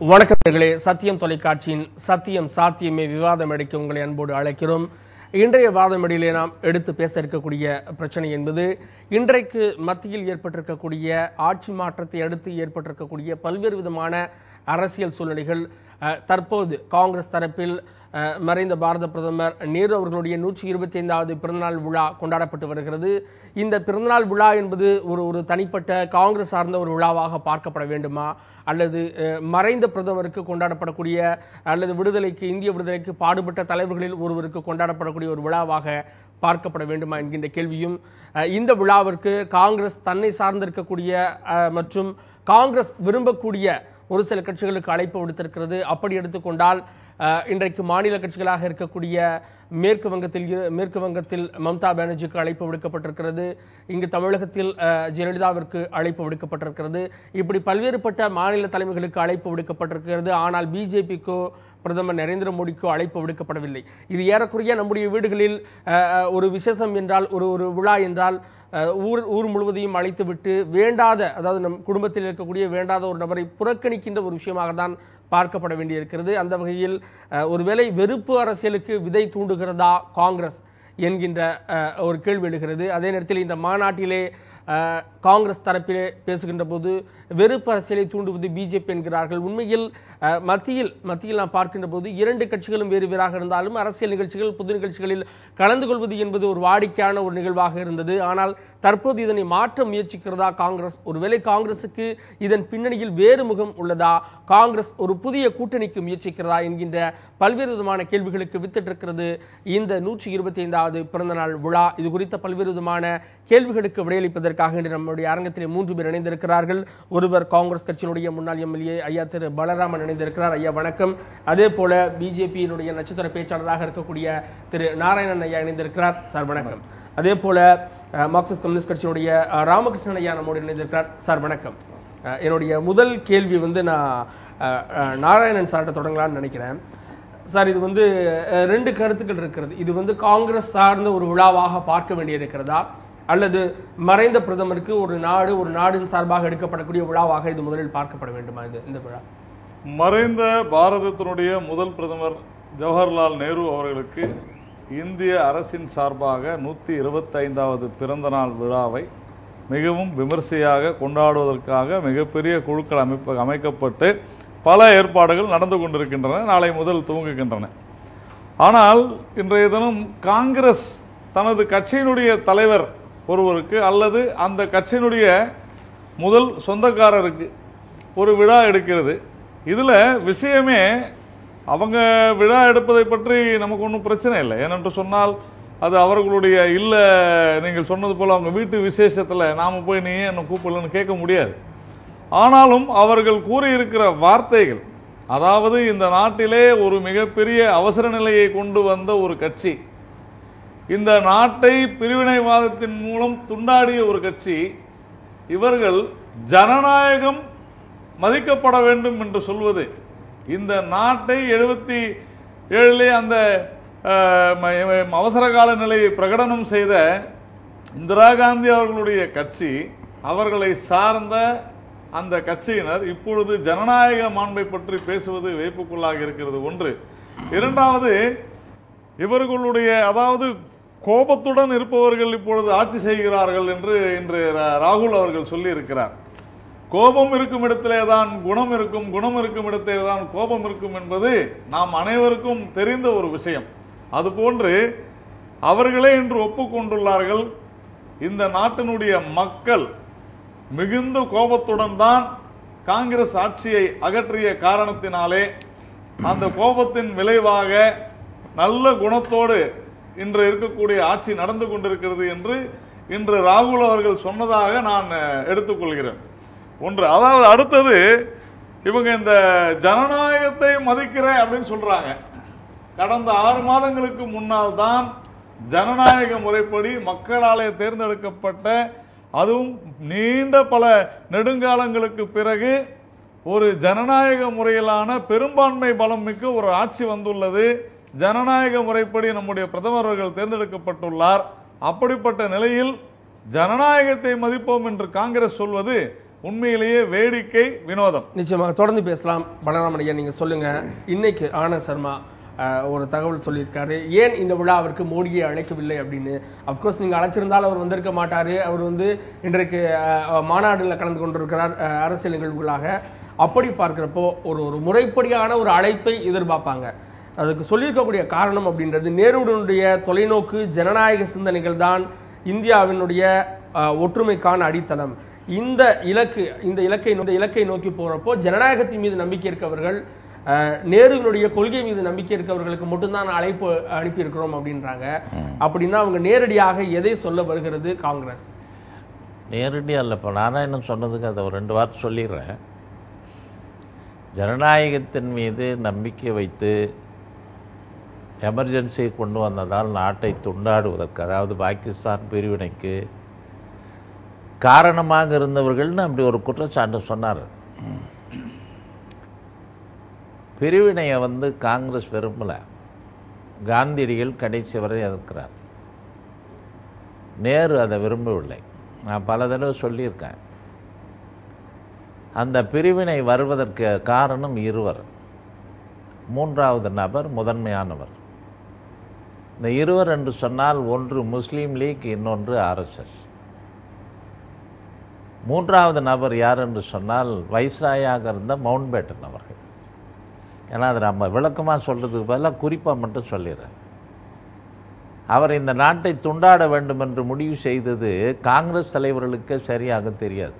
வணக்கம் நேயர்களே சத்தியம் தொலைக்காட்சியின் சத்தியம் சாத்தியமே விவாதம் அடிக்க உங்களை அன்போடு அழைக்கிறோம் இன்றைய வாதமடியிலே நாம் எடுத்து பேச இருக்கக்கூடிய பிரச்சனை என்பது இன்றைக்கு மத்தியில் ஏற்பட்டிருக்கக்கூடிய ஆட்சி மாற்றத்தை அடுத்து ஏற்பட்டிருக்கக்கூடிய பல்வேறு விதமான அரசியல் சூழ்நிலைகள் அஹ், தற்போது காங்கிரஸ் தரப்பில் அஹ், மறைந்த பாரத பிரதமர் நேரு அவர்களுடைய நூற்றி இருபத்தி ஐந்தாவது பிறந்தநாள் விழா கொண்டாடப்பட்டு வருகிறது இந்த பிறந்தநாள் விழா என்பது ஒரு ஒரு தனிப்பட்ட காங்கிரஸ் சார்ந்த ஒரு விழாவாக பார்க்கப்பட வேண்டுமா அல்லது அஹ், மறைந்த பிரதமருக்கு கொண்டாடப்படக்கூடிய அல்லது விடுதலைக்கு இந்திய விடுதலைக்கு பாடுபட்ட தலைவர்களில் ஒருவருக்கு கொண்டாடப்படக்கூடிய ஒரு விழாவாக பார்க்கப்பட வேண்டுமா என்கின்ற கேள்வியும் அஹ், இந்த விழாவிற்கு காங்கிரஸ் தன்னை சார்ந்திருக்கக்கூடிய அஹ், மற்றும் காங்கிரஸ் விரும்பக்கூடிய ஒரு சில கட்சிகளுக்கு அழைப்பு விடுத்திருக்கிறது அப்படி எடுத்துக்கொண்டால் அஹ், இன்றைக்கு மாநில கட்சிகளாக இருக்கக்கூடிய மேற்கு வங்கத்தில் இரு- மேற்கு வங்கத்தில் மம்தா பானர்ஜிக்கு அழைப்பு விடுக்கப்பட்டிருக்கிறது இங்கு தமிழகத்தில் அஹ், ஜெயலலிதாவிற்கு அழைப்பு விடுக்கப்பட்டிருக்கிறது இப்படி பல்வேறுபட்ட மாநில தலைமைகளுக்கு அழைப்பு விடுக்கப்பட்டிருக்கிறது ஆனால் பிஜேபிக்கோ பிரதமர் நரேந்திர மோடிக்கோ அழைப்பு விடுக்கப்படவில்லை இது ஏறக்குறைய நம்முடைய வீடுகளில் அஹ், அஹ், ஒரு விசேஷம் என்றால் ஒரு ஒரு விழா என்றால் அஹ், ஊர் ஊர் முழுவதையும் அழைத்துவிட்டு வேண்டாத அதாவது நம் குடும்பத்தில் இருக்கக்கூடிய வேண்டாத ஒரு நபரை புறக்கணிக்கின்ற ஒரு விஷயமாக தான் பார்க்கப்பட வேண்டியிருக்கிறது அந்த வகையில் அஹ், ஒருவேளை வெறுப்பு அரசியலுக்கு விதை தூண்டுகிறதா காங்கிரஸ் என்கின்ற அஹ், ஒரு கேள்வி எழுகிறது அதே நேரத்தில் இந்த மாநாட்டிலே அஹ், காங்கிரஸ் தரப்பிலே பேசுகின்ற போது வெறுப்பு அரசியலை தூண்டுவது பிஜேபி என்கிறார்கள் உண்மையில் அஹ், மத்தியில் மத்தியில் நாம் பார்க்கின்ற போது இரண்டு கட்சிகளும் வேறு வேறாக இருந்தாலும் அரசியல் நிகழ்ச்சிகள் பொது நிகழ்ச்சிகளில் கலந்து கொள்வது என்பது ஒரு வாடிக்கையான ஒரு நிகழ்வாக இருந்தது ஆனால் தற்போது இதனை மாற்ற முயற்சிக்கிறதா காங்கிரஸ் ஒருவேளை காங்கிரசுக்கு இதன் பின்னணியில் வேறு முகம் உள்ளதா காங்கிரஸ் ஒரு புதிய கூட்டணிக்கு முயற்சிக்கிறதா என்கின்ற பல்வேறு விதமான கேள்விகளுக்கு வித்திட்டிருக்கிறது இந்த நூற்றி இருபத்தி ஐந்தாவது பிறந்தநாள் விழா இது குறித்த பல்வேறு விதமான கேள்விகளுக்கு விடையளிப்பதற்காக இன்று நம்முடைய அரங்கத்திலே மூன்று பேர் இணைந்திருக்கிறார்கள் ஒருவர் காங்கிரஸ் கட்சியினுடைய முன்னாள் எம்எல்ஏ ஐயா திரு பலராமன் இணைந்திருக்கிறார் ஐயா வணக்கம் அதே போல பிஜேபியினுடைய நட்சத்திர பேச்சாளராக இருக்கக்கூடிய திரு நாராயணன் ஐயா இணைந்திருக்கிறார் சார் வணக்கம் அதே போல அஹ், மார்க்சிஸ்ட் கம்யூனிஸ்ட் கட்சியினுடைய அஹ், ராமகிருஷ்ணன் ஐயா நம்மோடு இணைந்திருக்கிறார் சார் வணக்கம் அஹ், என்னுடைய முதல் கேள்வி வந்து நான் அஹ், அஹ், நாராயணன் சார்ட்ட தொடங்கலாம்னு நினைக்கிறேன் சார் இது வந்து அஹ், ரெண்டு கருத்துக்கள் இருக்கிறது இது வந்து காங்கிரஸ் சார்ந்த ஒரு விழாவாக பார்க்க வேண்டியிருக்கிறதா அல்லது மறைந்த பிரதமருக்கு ஒரு நாடு ஒரு நாடின் சார்பாக எடுக்கப்படக்கூடிய விழாவாக இது முதலில் பார்க்கப்பட வேண்டுமா இது இந்த விழா மறைந்த பாரதத்தினுடைய முதல் பிரதமர் ஜவஹர்லால் நேரு அவர்களுக்கு இந்திய அரசின் சார்பாக நூற்றி இருபத்தைந்தாவது பிறந்த நாள் விழாவை மிகவும் விமர்சையாக கொண்டாடுவதற்காக மிகப்பெரிய குழுக்கள் அமைப்பு அமைக்கப்பட்டு பல ஏற்பாடுகள் நடந்து கொண்டிருக்கின்றன நாளை முதல் துவங்குகின்றன ஆனால் இன்றைய தினம் காங்கிரஸ் தனது கட்சியினுடைய தலைவர் ஒருவருக்கு அல்லது அந்த கட்சியினுடைய முதல் சொந்தக்காரருக்கு ஒரு விழா எடுக்கிறது இதில் விஷயமே அவங்க விழா எடுப்பதை பற்றி நமக்கு ஒன்றும் பிரச்சனை இல்லை ஏனென்று சொன்னால் அது அவர்களுடைய இல்லை நீங்கள் சொன்னது போல் அவங்க வீட்டு விசேஷத்தில் நாம் போய் நீ ஏன் என்னை கூப்பிடலன்னு கேட்க முடியாது ஆனாலும் அவர்கள் கூறியிருக்கிற வார்த்தைகள் அதாவது இந்த நாட்டிலே ஒரு மிகப்பெரிய அவசர நிலையை கொண்டு வந்த ஒரு கட்சி இந்த நாட்டை பிரிவினைவாதத்தின் மூலம் துண்டாடிய ஒரு கட்சி இவர்கள் ஜனநாயகம் மதிக்கப்பட வேண்டும் என்று சொல்வது இந்த நாட்டை எழுபத்தி ஏழிலே அந்த அஹ், ம- அவசர கால நிலையை பிரகடனம் செய்த இந்திரா காந்தி அவர்களுடைய கட்சி அவர்களை சார்ந்த அந்த கட்சியினர் இப்பொழுது ஜனநாயக மாண்பை பற்றி பேசுவது வியப்புக்குள்ளாக இருக்கிறது ஒன்று இரண்டாவது இவர்களுடைய அதாவது கோபத்துடன் இருப்பவர்கள் இப்பொழுது ஆட்சி செய்கிறார்கள் என்று இன்று ரா- ராகுல் அவர்கள் சொல்லி இருக்கிறார் கோபம் இருக்கும் இடத்திலே தான் குணம் இருக்கும் குணம் இருக்கும் இடத்திலே தான் கோபம் இருக்கும் என்பது நாம் அனைவருக்கும் தெரிந்த ஒரு விஷயம் அதுபோன்று அவர்களே இன்று ஒப்புக்கொண்டுள்ளார்கள் இந்த நாட்டினுடைய மக்கள் மிகுந்த கோபத்துடன் தான் காங்கிரஸ் ஆட்சியை அகற்றிய காரணத்தினாலே அந்த கோபத்தின் விளைவாக நல்ல குணத்தோடு இன்று இருக்கக்கூடிய ஆட்சி நடந்து கொண்டிருக்கிறது என்று இன்று ராகுல் அவர்கள் சொன்னதாக நான் அஹ், எடுத்துக்கொள்கிறேன் ஒன்று அதாவது அடுத்தது இவங்க இந்த ஜனநாயகத்தை மதிக்கிறேன் அப்படின்னு சொல்றாங்க கடந்த ஆறு மாதங்களுக்கு முன்னால் தான் ஜனநாயக முறைப்படி மக்களாலே தேர்ந்தெடுக்கப்பட்ட அதுவும் நீண்ட பல நெடுங்காலங்களுக்கு பிறகு ஒரு ஜனநாயக முறையிலான பெரும்பான்மை பலம் மிக்க ஒரு ஆட்சி வந்துள்ளது ஜனநாயக முறைப்படி நம்முடைய பிரதமர் அவர்கள் தேர்ந்தெடுக்கப்பட்டுள்ளார் அப்படிப்பட்ட நிலையில் ஜனநாயகத்தை மதிப்போம் என்று காங்கிரஸ் சொல்வது உண்மையிலேயே வேடிக்கை வினோதம் நிச்சயமாக தொடர்ந்து பேசலாம் பலராமன் ஐயா நீங்க சொல்லுங்க இன்னைக்கு ஆனந்த் சர்மா அஹ், ஒரு தகவல் சொல்லியிருக்காரு ஏன் இந்த விழாவிற்கு மோடியை அழைக்கவில்லை அப்படின்னு அஃப்கோர்ஸ் நீங்க அழைச்சிருந்தால் அவர் வந்திருக்க மாட்டாரு அவர் வந்து இன்றைக்கு அஹ், மாநாடுல கலந்து கொண்டிருக்கிறார் அஹ், அரசியல் நிகழ்வுகளாக அப்படி பார்க்கிறப்போ ஒரு ஒரு முறைப்படியான ஒரு அழைப்பை எதிர்பார்ப்பாங்க அதுக்கு சொல்லியிருக்கக்கூடிய காரணம் அப்படின்றது நேருடைய தொலைநோக்கு ஜனநாயக சிந்தனைகள் தான் இந்தியாவினுடைய அஹ், ஒற்றுமைக்கான அடித்தளம் இந்த இலக்கு இந்த இலக்கை இந்த இலக்கை நோக்கி போறப்போ ஜனநாயகத்தின் மீது நம்பிக்கை இருக்கவர்கள் அஹ், நேருவினுடைய கொள்கை மீது நம்பிக்கை இருக்கவர்களுக்கு மட்டும்தான் அழைப்பு அனுப்பியிருக்கிறோம் அப்படின்றாங்க அப்படின்னா அவங்க நேரடியாக எதை சொல்ல வருகிறது காங்கிரஸ் நேரடியாக இல்லை இப்போ நாராயணன் சொன்னதுக்கு அதை ஒரு ரெண்டு வார்த்தை சொல்லிடுறேன் ஜனநாயகத்தின் மீது நம்பிக்கை வைத்து எமர்ஜென்சியை கொண்டு வந்ததால் நாட்டை துண்டாடுவதற்கு அதாவது பாகிஸ்தான் பிரிவினைக்கு காரணமாக இருந்தவர்கள்னு அப்படி ஒரு குற்றச்சாட்டு சொன்னார் பிரிவினையை வந்து காங்கிரஸ் விரும்பலை காந்தியடிகள் கடைசி வரை எதிர்க்கிறார் நேரு அதை விரும்பவில்லை நான் பல தடவை சொல்லியிருக்கேன் அந்த பிரிவினை வருவதற்கு காரணம் இருவர் மூன்றாவது நபர் முதன்மையானவர் இந்த இருவர் என்று சொன்னால் ஒன்று முஸ்லீம் லீக் இன்னொன்று ஆர்எஸ்எஸ் மூன்றாவது நபர் யார் என்று சொன்னால் வைஸ்ராயாக இருந்த மவுண்ட் பேட்டன் அவர்கள் ஏன்னா அதை நம்ம விளக்கமாக சொல்கிறதுக்கு பதிலாக குறிப்பாக மட்டும் சொல்லிடுறேன் அவர் இந்த நாட்டை துண்டாட வேண்டும் என்று முடிவு செய்தது காங்கிரஸ் தலைவர்களுக்கு சரியாக தெரியாது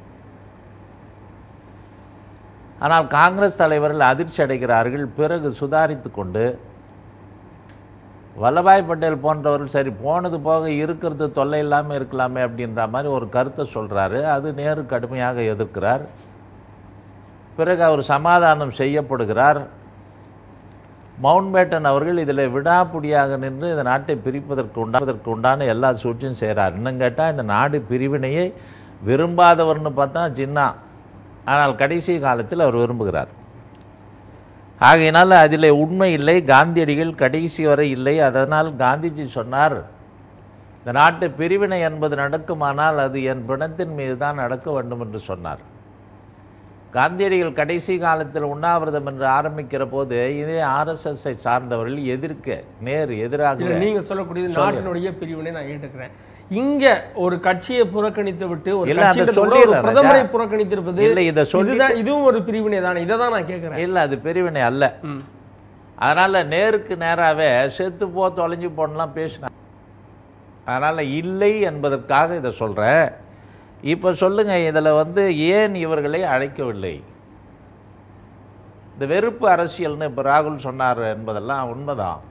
ஆனால் காங்கிரஸ் தலைவர்கள் அதிர்ச்சி அடைகிறார்கள் பிறகு சுதாரித்து கொண்டு வல்லபாய் பட்டேல் போன்றவர்கள் சரி போனது போக இருக்கிறது தொல்லை இல்லாமல் இருக்கலாமே அப்படின்ற மாதிரி ஒரு கருத்தை சொல்கிறாரு அது நேரு கடுமையாக எதிர்க்கிறார் பிறகு அவர் சமாதானம் செய்யப்படுகிறார் மவுண்ட் பேட்டன் அவர்கள் இதில் விடாப்புடியாக நின்று இந்த நாட்டை பிரிப்பதற்கு உண்டாவதற்கு உண்டான எல்லா சூழ்ச்சியும் செய்கிறார் இன்னும் கேட்டால் இந்த நாடு பிரிவினையை விரும்பாதவர்னு பார்த்தா ஜின்னா ஆனால் கடைசி காலத்தில் அவர் விரும்புகிறார் ஆகையினால் அதில் உண்மை இல்லை காந்தியடிகள் கடைசி வரை இல்லை அதனால் காந்திஜி சொன்னார் இந்த நாட்டு பிரிவினை என்பது நடக்குமானால் அது என் பிணத்தின் மீது தான் நடக்க வேண்டும் என்று சொன்னார் காந்தியடிகள் கடைசி காலத்தில் உண்ணாவிரதம் என்று ஆரம்பிக்கிற போது இதே ஆர்எஸ்எஸ்ஐ சார்ந்தவர்கள் எதிர்க்க நேர் எதிராக இல்ல நீங்க சொல்லக்கூடியது நாட்டினுடைய பிரிவினை நான் ஏற்றுக்கிறேன் இங்க ஒரு கட்சியை புறக்கணித்து விட்டு ஒரு இல்ல, அதை கட்சியில கூட ஒரு சொல்லிடுறேன் பிரதமரை ராஜா. புறக்கணித்திருப்பது இல்லை, இதை சொல்லி- இதுதான் இதுவும் ஒரு பிரிவினை தானே இதை தான் நான் கேட்கிறேன் இல்லை அது பிரிவினை அல்ல ம். அதனால் நேருக்கு நேராகவே செத்து போ தொலைஞ்சு போனலாம் பேசினார் அதனால் இல்லை என்பதற்காக இதை சொல்கிறேன் இப்போ சொல்லுங்கள் இதில் வந்து ஏன் இவர்களை அழைக்கவில்லை இந்த வெறுப்பு அரசியல்னு இப்போ ராகுல் சொன்னார் என்பதெல்லாம் உண்மைதான்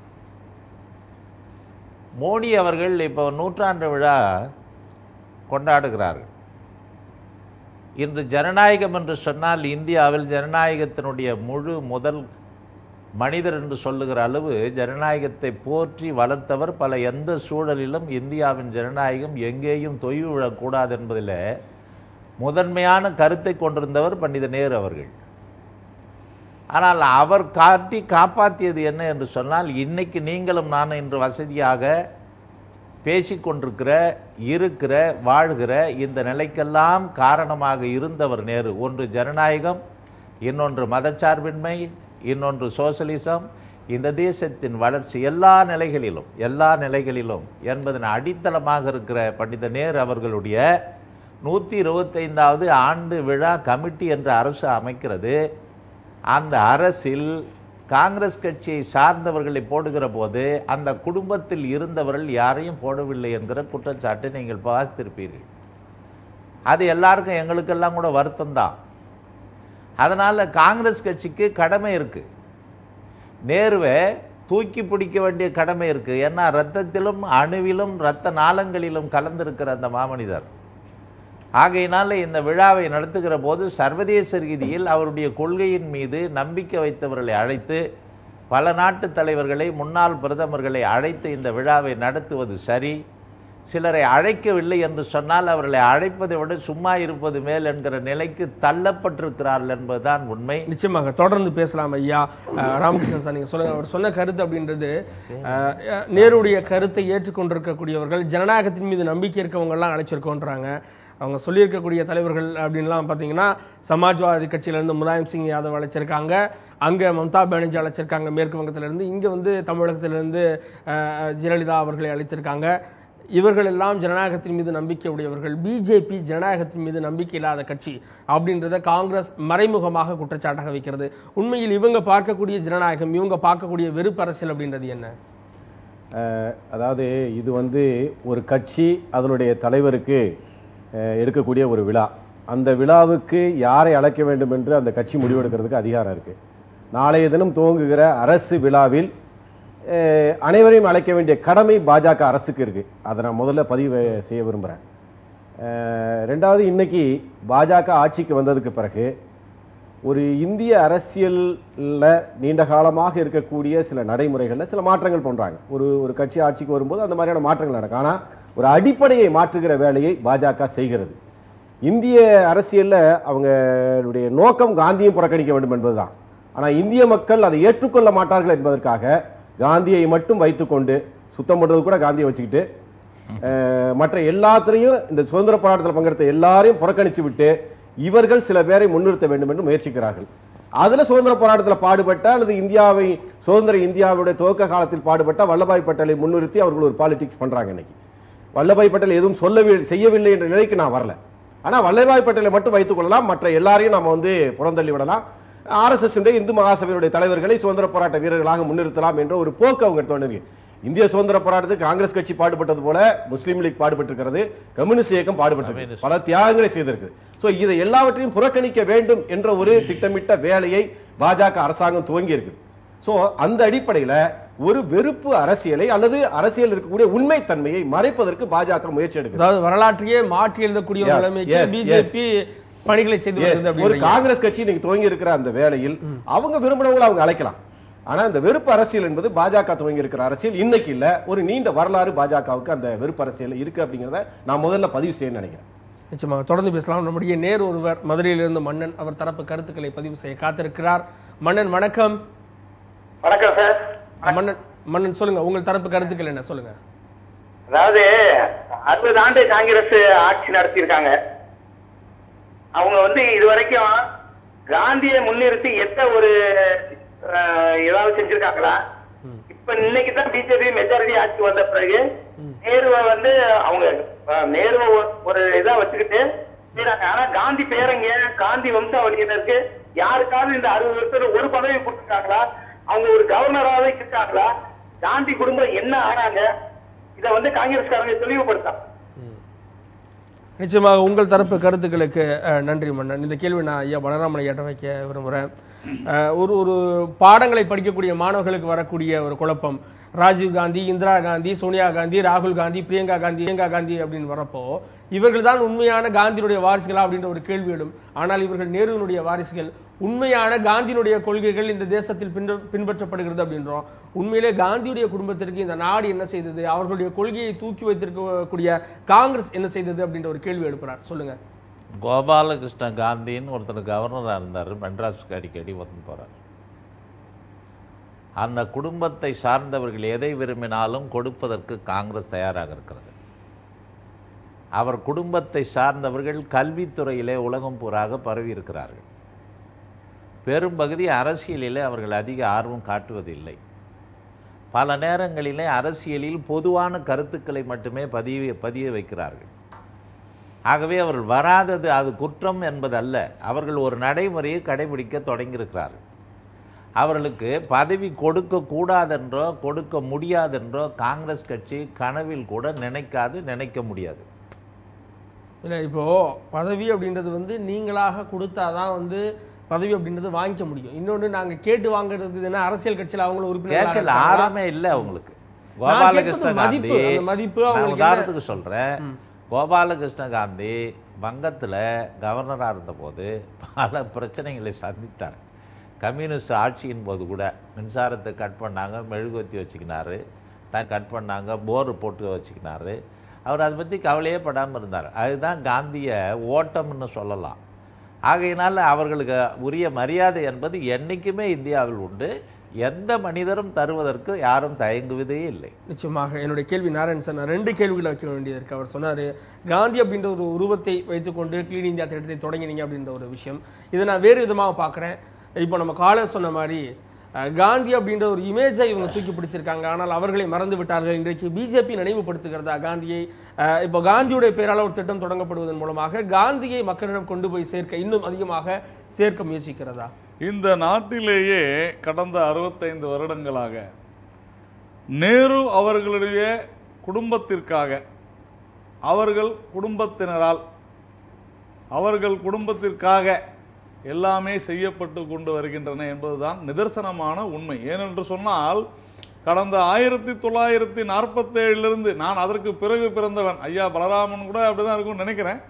மோடி அவர்கள் இப்போ நூற்றாண்டு விழா கொண்டாடுகிறார்கள் இன்று ஜனநாயகம் என்று சொன்னால் இந்தியாவில் ஜனநாயகத்தினுடைய முழு முதல் மனிதர் என்று சொல்லுகிற அளவு ஜனநாயகத்தை போற்றி வளர்த்தவர் பல எந்த சூழலிலும் இந்தியாவின் ஜனநாயகம் எங்கேயும் தொய்வு விழக்கூடாது என்பதில் முதன்மையான கருத்தை கொண்டிருந்தவர் பண்டித நேரு அவர்கள் ஆனால் அவர் காட்டி காப்பாற்றியது என்ன என்று சொன்னால் இன்னைக்கு நீங்களும் நானும் இன்று வசதியாக பேசிக்கொண்டிருக்கிற இருக்கிற வாழ்கிற இந்த நிலைக்கெல்லாம் காரணமாக இருந்தவர் நேரு ஒன்று ஜனநாயகம் இன்னொன்று மதச்சார்பின்மை இன்னொன்று சோசலிசம் இந்த தேசத்தின் வளர்ச்சி எல்லா நிலைகளிலும் எல்லா நிலைகளிலும் என்பதன் அடித்தளமாக இருக்கிற பண்டித நேரு அவர்களுடைய நூற்றி இருபத்தைந்தாவது ஆண்டு விழா கமிட்டி என்ற அரசு அமைக்கிறது அந்த அரசில் காங்கிரஸ் கட்சியை சார்ந்தவர்களை போடுகிற போது அந்த குடும்பத்தில் இருந்தவர்கள் யாரையும் போடவில்லை என்கிற குற்றச்சாட்டை நீங்கள் வாசித்திருப்பீர்கள் அது எல்லாருக்கும் எங்களுக்கெல்லாம் கூட வருத்தம்தான் அதனால் காங்கிரஸ் கட்சிக்கு கடமை இருக்குது நேருவை தூக்கி பிடிக்க வேண்டிய கடமை இருக்குது ஏன்னா ரத்தத்திலும் அணுவிலும் இரத்த நாளங்களிலும் கலந்திருக்கிற அந்த மாமனிதர் ஆகையினால இந்த விழாவை நடத்துகிற போது சர்வதேச ரீதியில் அவருடைய கொள்கையின் மீது நம்பிக்கை வைத்தவர்களை அழைத்து பல நாட்டு தலைவர்களை முன்னாள் பிரதமர்களை அழைத்து இந்த விழாவை நடத்துவது சரி சிலரை அழைக்கவில்லை என்று சொன்னால் அவர்களை அழைப்பதை விட சும்மா இருப்பது மேல் என்கிற நிலைக்கு தள்ளப்பட்டிருக்கிறார்கள் என்பதுதான் உண்மை நிச்சயமாக தொடர்ந்து பேசலாம் ஐயா அஹ், ராமகிருஷ்ணன் சார் நீங்க சொல்லுங்க அவர் சொன்ன கருத்து அப்படின்றது அஹ், நேருடைய கருத்தை ஏற்றுக்கொண்டிருக்கக்கூடியவர்கள் ஜனநாயகத்தின் மீது நம்பிக்கை இருக்கவங்க எல்லாம் அழைச்சிருக்கோன்றாங்க அவங்க சொல்லியிருக்கக்கூடிய தலைவர்கள் அப்படின்லாம் பார்த்தீங்கன்னா சமாஜ்வாதி கட்சியிலேருந்து முலாயம் சிங் யாதவ் அழைச்சிருக்காங்க அங்கே மம்தா பானர்ஜி அழைச்சிருக்காங்க மேற்கு வங்கத்திலிருந்து இங்கே வந்து தமிழகத்திலிருந்து அஹ், ஜெயலலிதா அவர்களை அழைத்திருக்காங்க இவர்கள் எல்லாம் ஜனநாயகத்தின் மீது நம்பிக்கை உடையவர்கள் பிஜேபி ஜனநாயகத்தின் மீது நம்பிக்கை இல்லாத கட்சி அப்படின்றத காங்கிரஸ் மறைமுகமாக குற்றச்சாட்டாக வைக்கிறது உண்மையில் இவங்க பார்க்கக்கூடிய ஜனநாயகம் இவங்க பார்க்கக்கூடிய வெறுப்பு அரசியல் அப்படின்றது என்ன அஹ், அதாவது இது வந்து ஒரு கட்சி அதனுடைய தலைவருக்கு அஹ், எடுக்கக்கூடிய ஒரு விழா அந்த விழாவுக்கு யாரை அழைக்க வேண்டும் என்று அந்த கட்சி முடிவெடுக்கிறதுக்கு அதிகாரம் இருக்கு நாளைய தினம் துவங்குகிற அரசு விழாவில் அஹ், அனைவரையும் அழைக்க வேண்டிய கடமை பாஜக அரசுக்கு இருக்கு அதை நான் முதல்ல பதிவு செய்ய விரும்புகிறேன் ரெண்டாவது இன்னைக்கு பாஜக ஆட்சிக்கு வந்ததுக்கு பிறகு ஒரு இந்திய அரசியலில் நீண்ட காலமாக இருக்கக்கூடிய சில நடைமுறைகளில் சில மாற்றங்கள் பண்ணுறாங்க ஒரு ஒரு கட்சி ஆட்சிக்கு வரும்போது அந்த மாதிரியான மாற்றங்கள் நடக்கும் ஆனால் ஒரு அடிப்படையை மாற்றுகிற வேலையை பாஜக செய்கிறது இந்திய அரசியலில் அவங்களுடைய நோக்கம் காந்தியும் புறக்கணிக்க வேண்டும் என்பதுதான் ஆனால் இந்திய மக்கள் அதை ஏற்றுக்கொள்ள மாட்டார்கள் என்பதற்காக காந்தியை மட்டும் வைத்துக்கொண்டு சுத்தம் பண்ணுறது கூட காந்தியை வச்சுக்கிட்டு அஹ், மற்ற எல்லாத்திலையும் இந்த சுதந்திர போராட்டத்தில் பங்கெடுத்த எல்லாரையும் புறக்கணித்து விட்டு இவர்கள் சில பேரை முன்னிறுத்த வேண்டும் என்று முயற்சிக்கிறார்கள் அதுல சுதந்திர போராட்டத்தில் பாடுபட்ட அல்லது இந்தியாவை சுதந்திர இந்தியாவுடைய துவக்க காலத்தில் பாடுபட்ட வல்லபாய் பட்டேலை முன்னிறுத்தி அவர்கள் ஒரு பாலிடிக்ஸ் பண்றாங்க இன்னைக்கு வல்லபாய் பட்டேல் எதுவும் சொல்லவில்லை செய்யவில்லை என்ற நிலைக்கு நான் வரல ஆனா வல்லபாய் பட்டேலை மட்டும் வைத்துக் கொள்ளலாம் மற்ற எல்லாரையும் நாம வந்து புறந்தள்ளி விடலாம் ஆர்எஸ்எஸ் இந்து மகாசபையினுடைய தலைவர்களை சுதந்திர போராட்ட வீரர்களாக முன்னிறுத்தலாம் என்ற ஒரு போக்கு அவங்க தோணுது இந்திய சுதந்திர போராட்டத்துக்கு காங்கிரஸ் கட்சி பாடுபட்டது போல முஸ்லீம் லீக் பாடுபட்டிருக்கிறது கம்யூனிஸ்ட் இயக்கம் பாடுபட்டிருக்கு பல தியாகங்களை செய்திருக்கு சோ இதை எல்லாவற்றையும் புறக்கணிக்க வேண்டும் என்ற ஒரு திட்டமிட்ட வேலையை பாஜக அரசாங்கம் துவங்கி இருக்குது சோ அந்த அடிப்படையில ஒரு வெறுப்பு அரசியலை அல்லது அரசியல் இருக்கக்கூடிய உண்மைத்தன்மையை மறைப்பதற்கு பாஜக முயற்சி எடுக்குது அதாவது வரலாற்றையே மாற்றி எழுதக்கூடிய ஒரு Yes, நிலைமைக்கு yes, பிஜேபி பணிகளை செய்து Yes, வருகிறது ஒரு அப்படின்னு காங்கிரஸ் கட்சி இன்னைக்கு துவங்கி இருக்கிற அந்த வேளையில் அவங்க விரும்பினவங்களை அவங்க அழைக்கலாம் ஆனா இந்த வெறுப்பு அரசியல் என்பது பாஜக துவங்கி இருக்கிற அரசியல் இன்னைக்கு இல்ல ஒரு நீண்ட வரலாறு பாஜகவுக்கு அந்த வெறுப்பு அரசியல் இருக்கு அப்படிங்கறத நான் முதல்ல பதிவு செய்ய நினைக்கிறேன் நிச்சயமாக தொடர்ந்து பேசலாம் நம்முடைய நேர் ஒருவர் மதுரையிலிருந்து மன்னன் அவர் தரப்பு கருத்துக்களை பதிவு செய்ய காத்திருக்கிறார் மன்னன் வணக்கம் வணக்கம் சார் மன்னன் மன்னன் சொல்லுங்க உங்கள் தரப்பு கருத்துக்கள் என்ன சொல்லுங்க அதாவது அறுபது ஆண்டு காங்கிரஸ் ஆட்சி நடத்தியிருக்காங்க அவங்க வந்து இது வரைக்கும் காந்தியை முன்னிறுத்தி எந்த ஒரு அஹ், ஏதாவது செஞ்சிருக்காங்களா இப்ப இன்னைக்கு தான் பிஜேபி மெஜாரிட்டி ஆட்சி வந்த பிறகு நேருவை வந்து அவங்க அஹ், நேருவை ஒரு- ஒரு இதா வச்சுக்கிட்டு செய்றாங்க ஆனா காந்தி பேரங்க காந்தி வம்சாவளியினருக்கு யாருக்காவது இந்த அறுபது வருஷத்துல ஒரு பதவி கொடுத்துருக்காங்களா அவங்க ஒரு கவர்னராவே இருக்காங்களா காந்தி குடும்பம் என்ன ஆனாங்க இத வந்து காங்கிரஸ்காரங்க தெளிவுபடுத்தான் நிச்சயமாக உங்கள் தரப்பு கருத்துக்களுக்கு அஹ், நன்றி மன்னன் இந்த கேள்வி நான் ஐயா பலராமன் ஐயாட்ட வைக்க விரும்புகிறேன் அஹ், ஒரு ஒரு பாடங்களை படிக்கக்கூடிய மாணவர்களுக்கு வரக்கூடிய ஒரு குழப்பம் ராஜீவ் காந்தி இந்திரா காந்தி சோனியா காந்தி ராகுல் காந்தி பிரியங்கா காந்தி பிரியங்கா காந்தி அப்படின்னு வரப்போ இவர்கள் தான் உண்மையான காந்தியினுடைய வாரிசுகளா அப்படின்ற ஒரு கேள்வி எழும் ஆனால் இவர்கள் நேருவினுடைய வாரிசுகள் உண்மையான காந்தியினுடைய கொள்கைகள் இந்த தேசத்தில் பின்ப- பின்பற்றப்படுகிறது அப்படின்றோம் உண்மையிலே காந்தியுடைய குடும்பத்திற்கு இந்த நாடு என்ன செய்தது அவர்களுடைய கொள்கையை தூக்கி வைத்திருக்கக்கூடிய காங்கிரஸ் என்ன செய்தது அப்படின்ற ஒரு கேள்வி எழுப்புறார் சொல்லுங்க கோபாலகிருஷ்ண காந்தின்னு ஒருத்தர் கவர்னராக இருந்தார் மெட்ராஸுக்கு அடிக்கடி வந்து போகிறார் அந்த குடும்பத்தை சார்ந்தவர்கள் எதை விரும்பினாலும் கொடுப்பதற்கு காங்கிரஸ் தயாராக இருக்கிறது அவர் குடும்பத்தை சார்ந்தவர்கள் கல்வித்துறையிலே உலகம் பூராக பரவி இருக்கிறார்கள் பெரும்பகுதி அரசியலிலே அவர்கள் அதிக ஆர்வம் காட்டுவதில்லை பல நேரங்களிலே அரசியலில் பொதுவான கருத்துக்களை மட்டுமே பதிய பதிய வைக்கிறார்கள் ஆகவே அவர்கள் வராதது அது குற்றம் என்பதல்ல அவர்கள் ஒரு நடைமுறையை கடைபிடிக்க தொடங்கியிருக்கிறார்கள் அவர்களுக்கு பதவி கொடுக்க கூடாதென்றோ கொடுக்க முடியாதென்றோ காங்கிரஸ் கட்சி கனவில் கூட நினைக்காது நினைக்க முடியாது இல்ல இப்போ பதவி அப்படின்றது வந்து நீங்களாக கொடுத்தாதான் வந்து பதவி அப்படின்றது வாங்கிக்க முடியும் இன்னொன்று நாங்க கேட்டு வாங்குறது என்ன அரசியல் கட்சியில் அவங்கள உறுப்பினர் கேட்கல ஆர்வமே இல்லை அவங்களுக்கு நான் கோபாலகிருஷ்ண கேட்பது மதிப்பு. காந்தி அந்த மதிப்பு நான் அவங்களுக்கு உதாரணத்துக்கு சொல்றேன் கோபாலகிருஷ்ண காந்தி வங்கத்துல கவர்னரா இருந்தபோது பல பிரச்சனைகளை சந்தித்தார் கம்யூனிஸ்ட் ஆட்சியின் போது கூட மின்சாரத்தை கட் பண்ணாங்க மெழுகுவத்தி வச்சுக்கினாரு தான் கட் பண்ணாங்க போர் போட்டு வச்சுக்கினாரு அவர் அதை பற்றி கவலையே படாமல் இருந்தார் அதுதான் காந்திய ஓட்டம்னு சொல்லலாம் ஆகையினால அவர்களுக்கு உரிய மரியாதை என்பது என்றைக்குமே இந்தியாவில் உண்டு எந்த மனிதரும் தருவதற்கு யாரும் தயங்குவதே இல்லை நிச்சயமாக என்னுடைய கேள்வி நாராயண் சார் நான் ரெண்டு கேள்விகளை வைக்க வேண்டியது இருக்கு அவர் சொன்னாரு காந்தி அப்படின்ற ஒரு உருவத்தை வைத்துக்கொண்டு கிளீன் இந்தியா திட்டத்தை தொடங்கினீங்க அப்படின்ற ஒரு விஷயம் இதை நான் வேறு விதமாக பார்க்குறேன் இப்போ நம்ம காலர் சொன்ன மாதிரி அஹ், காந்தி அப்படின்ற ஒரு இமேஜை இவங்க தூக்கி பிடிச்சிருக்காங்க ஆனால் அவர்களை மறந்து விட்டார்கள் இன்றைக்கு பிஜேபி நினைவுபடுத்துகிறதா காந்தியை அஹ், இப்போ காந்தியுடைய பெயரால் ஒரு திட்டம் தொடங்கப்படுவதன் மூலமாக காந்தியை மக்களிடம் கொண்டு போய் சேர்க்க இன்னும் அதிகமாக சேர்க்க முயற்சிக்கிறதா இந்த நாட்டிலேயே கடந்த அறுபத்தைந்து வருடங்களாக நேரு அவர்களுடைய குடும்பத்திற்காக அவர்கள் குடும்பத்தினரால் அவர்கள் குடும்பத்திற்காக எல்லாமே செய்யப்பட்டு கொண்டு வருகின்றன என்பதுதான் நிதர்சனமான உண்மை ஏனென்று சொன்னால் கடந்த ஆயிரத்தி தொள்ளாயிரத்தி நாற்பத்தேழிலிருந்து நான் அதற்கு பிறகு பிறந்தவன் ஐயா பலராமன் கூட அப்படிதான் இருக்கும்னு நினைக்கிறேன்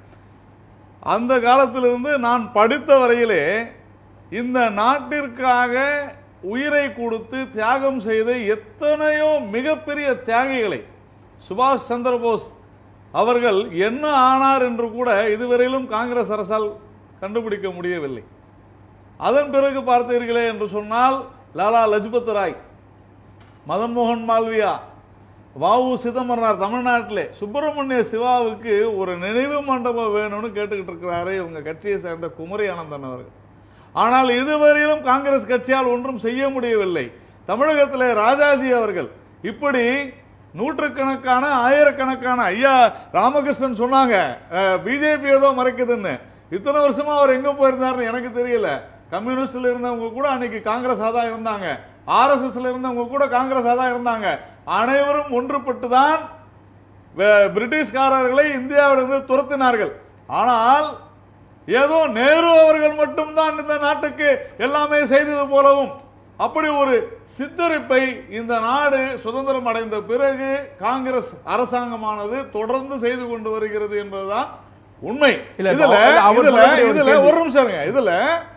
அந்த காலத்திலிருந்து நான் படித்த வரையிலே இந்த நாட்டிற்காக உயிரை கொடுத்து தியாகம் செய்த எத்தனையோ மிகப்பெரிய தியாகிகளை சுபாஷ் சந்திர போஸ் அவர்கள் என்ன ஆனார் என்று கூட இதுவரையிலும் காங்கிரஸ் அரசால் கண்டுபிடிக்க முடியவில்லை அதன் பிறகு பார்த்தீர்களே என்று சொன்னால் லாலா லஜ்பத் ராய் மதன் மோகன் மால்வியா வாவு சிதம்பரனார் தமிழ்நாட்டிலே சுப்பிரமணிய சிவாவுக்கு ஒரு நினைவு மண்டபம் வேணும்னு கேட்டுக்கிட்டு இருக்கிறாரு இவங்க கட்சியை சேர்ந்த குமரி ஆனந்தன் அவர்கள் ஆனால் இதுவரையிலும் காங்கிரஸ் கட்சியால் ஒன்றும் செய்ய முடியவில்லை தமிழகத்திலே ராஜாஜி அவர்கள் இப்படி நூற்றுக்கணக்கான ஆயிரக்கணக்கான ஐயா ராமகிருஷ்ணன் சொன்னாங்க பிஜேபி ஏதோ மறைக்குதுன்னு இத்தனை வருஷமா அவர் எங்க போயிருந்தாருன்னு எனக்கு தெரியல கம்யூனிஸ்ட்ல இருந்தவங்க கூட அன்னைக்கு காங்கிரஸ் தான் இருந்தாங்க ஆர்எஸ்எஸ்ல இருந்தவங்க கூட காங்கிரஸ் தான் இருந்தாங்க அனைவரும் ஒன்றுபட்டு தான் வே- பிரிட்டிஷ்காரர்களை இந்தியாவிலிருந்து துரத்தினார்கள் ஆனால் ஏதோ நேரு அவர்கள் மட்டும்தான் இந்த நாட்டுக்கு எல்லாமே செய்தது போலவும் அப்படி ஒரு சித்தரிப்பை இந்த நாடு சுதந்திரம் அடைந்த பிறகு காங்கிரஸ் அரசாங்கமானது தொடர்ந்து செய்து கொண்டு வருகிறது என்பதுதான் உண்மை இல்ல, இதுல அவர் அவர் இதுல சொல்லக்கூடிய ஒரு இதுல கேள்வி. ஒரு நிமிஷம் இருங்க. இதுல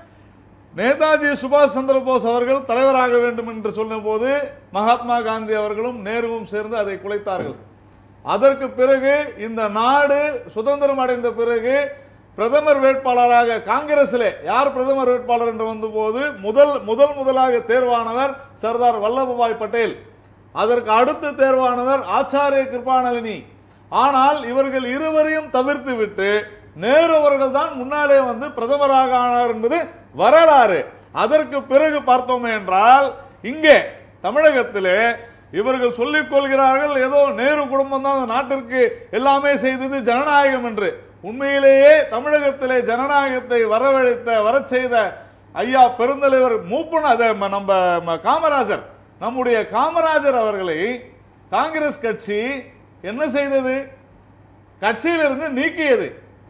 நேதாஜி சுபாஷ் சந்திர போஸ் அவர்கள் தலைவராக வேண்டும் என்று சொன்னபோது மகாத்மா காந்தி அவர்களும் நேருவும் சேர்ந்து அதை குலைத்தார்கள் அதற்கு பிறகு இந்த நாடு சுதந்திரம் அடைந்த பிறகு பிரதமர் வேட்பாளராக காங்கிரஸிலே யார் பிரதமர் வேட்பாளர் என்று வந்தபோது முதல் முதல் முதலாக தேர்வானவர் சர்தார் வல்லபாய் பட்டேல் அதற்கு அடுத்து தேர்வானவர் ஆச்சாரிய கிருபானலினி ஆனால் இவர்கள் இருவரையும் தவிர்த்து விட்டு நேரு அவர்கள் தான் முன்னாலே வந்து பிரதமராக ஆனார் என்பது வரலாறு அதற்கு பிறகு பார்த்தோமே என்றால் இங்கே தமிழகத்திலே இவர்கள் சொல்லிக் கொள்கிறார்கள் ஏதோ நேரு குடும்பம் தான் நாட்டிற்கு எல்லாமே செய்தது ஜனநாயகம் என்று உண்மையிலேயே தமிழகத்திலே ஜனநாயகத்தை வரவழைத்த வரச் செய்த ஐயா பெருந்தலைவர் மூப்பன் அதை ம- நம்ம ம- காமராஜர் நம்முடைய காமராஜர் அவர்களை காங்கிரஸ் கட்சி என்ன செய்தது கட்சியிலிருந்து நீக்கியது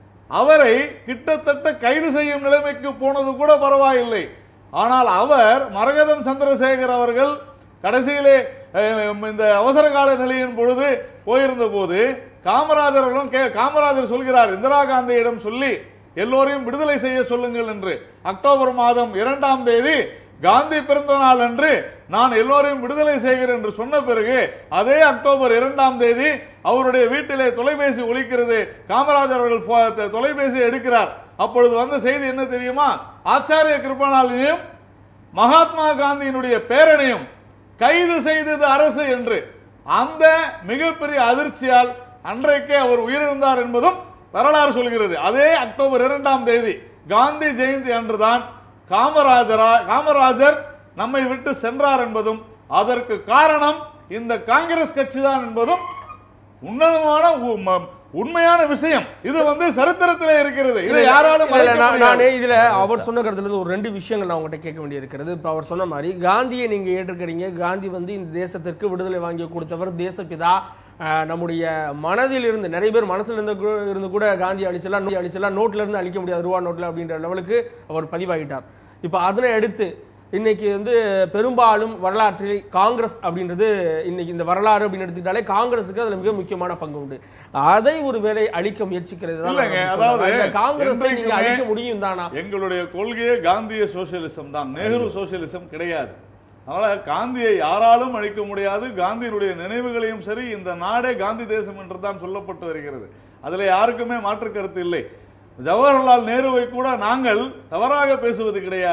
அவரை கிட்டத்தட்ட கைது செய்யும் நிலைமைக்கு போனது கூட பரவாயில்லை ஆனால் அவர் மரகதம் சந்திரசேகர் அவர்கள் கடைசியிலே அஹ், இந்த அவசர கால நிலையின் பொழுது போயிருந்த போது காமராஜர் அவர்களும் கே- காமராஜர் சொல்கிறார் இந்திரா காந்தியிடம் சொல்லி எல்லோரையும் விடுதலை செய்ய சொல்லுங்கள் என்று அக்டோபர் மாதம் இரண்டாம் தேதி காந்தி பிறந்த நாள் அன்று நான் எல்லோரையும் விடுதலை செய்கிறேன் என்று சொன்ன பிறகு அதே அக்டோபர் இரண்டாம் தேதி அவருடைய வீட்டிலே தொலைபேசி ஒலிக்கிறது காமராஜர் அவர்கள் போ- த- தொலைபேசி எடுக்கிறார் அப்பொழுது வந்த செய்தி என்ன தெரியுமா ஆச்சாரிய கிருபணாலினியும் மகாத்மா காந்தியினுடைய பேரனையும் கைது செய்தது அரசு என்று அந்த மிகப்பெரிய அதிர்ச்சியால் அன்றைக்கே அவர் உயிரிழந்தார் என்பதும் வரலாறு சொல்கிறது அதே அக்டோபர் இரண்டாம் தேதி காந்தி ஜெயந்தி அன்றுதான் காமராஜரா காமராஜர் நம்மை விட்டு சென்றார் என்பதும் அதற்கு காரணம் இந்த காங்கிரஸ் கட்சி தான் என்பதும் உன்னதமான உ- ம- உண்மையான விஷயம் இது வந்து சரித்திரத்திலே இருக்கிறது இதை யாராலும் இல்ல, இல்ல, மறைக்க நான்- முடியாது. நானே இதுல அவர் சொன்ன கருத்துல இருந்து ஒரு ரெண்டு விஷயங்கள் நான் உங்ககிட்ட கேட்க வேண்டியிருக்கிறது இப்ப அவர் சொன்ன மாதிரி காந்தியை நீங்க ஏற்றுக்கிறீங்க காந்தி வந்து இந்த தேசத்திற்கு விடுதலை வாங்கி கொடுத்தவர் தேசப்பிதா அஹ், நம்முடைய மனதில் இருந்து நிறைய பேர் மனசுல இருந்து கூட- இருந்து கூட காந்தி அழிச்சலாம் நோய் அழிச்சலாம் நோட்ல இருந்து அழிக்க முடியாது ரூபா நோட்ல அப்படின்ற லெவலுக்கு அவர் பதிவாகிட்டார் இப்ப அதனை அடுத்து இன்னைக்கு வந்து பெரும்பாலும் வரலாற்றில் காங்கிரஸ் அப்படின்றது இன்னைக்கு இந்த வரலாறு அப்படின்னு எடுத்துக்கிட்டாலே காங்கிரஸுக்கு அதுல மிக முக்கியமான பங்கு உண்டு அதை ஒரு வேலை அழிக்க முயற்சிக்கிறது தான் இல்லைங்க, நான் அதாவது சொல்றேன். இந்த காங்கிரஸை நீங்க என்றைக்குமே அழிக்க முடியும் தானா எங்களுடைய கொள்கையே காந்திய சோசியலிசம் தான் நேரு சோசியலிசம் கிடையாது அதனால காந்தியை யாராலும் அழிக்க முடியாது காந்தியினுடைய நினைவுகளையும் சரி இந்த நாடே காந்தி தேசம் என்று தான் சொல்லப்பட்டு வருகிறது அதுல யாருக்குமே மாற்று கருத்து இல்லை ஜவஹர்லால் நேருவை கூட நாங்கள் தவறாக பேசுவது கிடையாது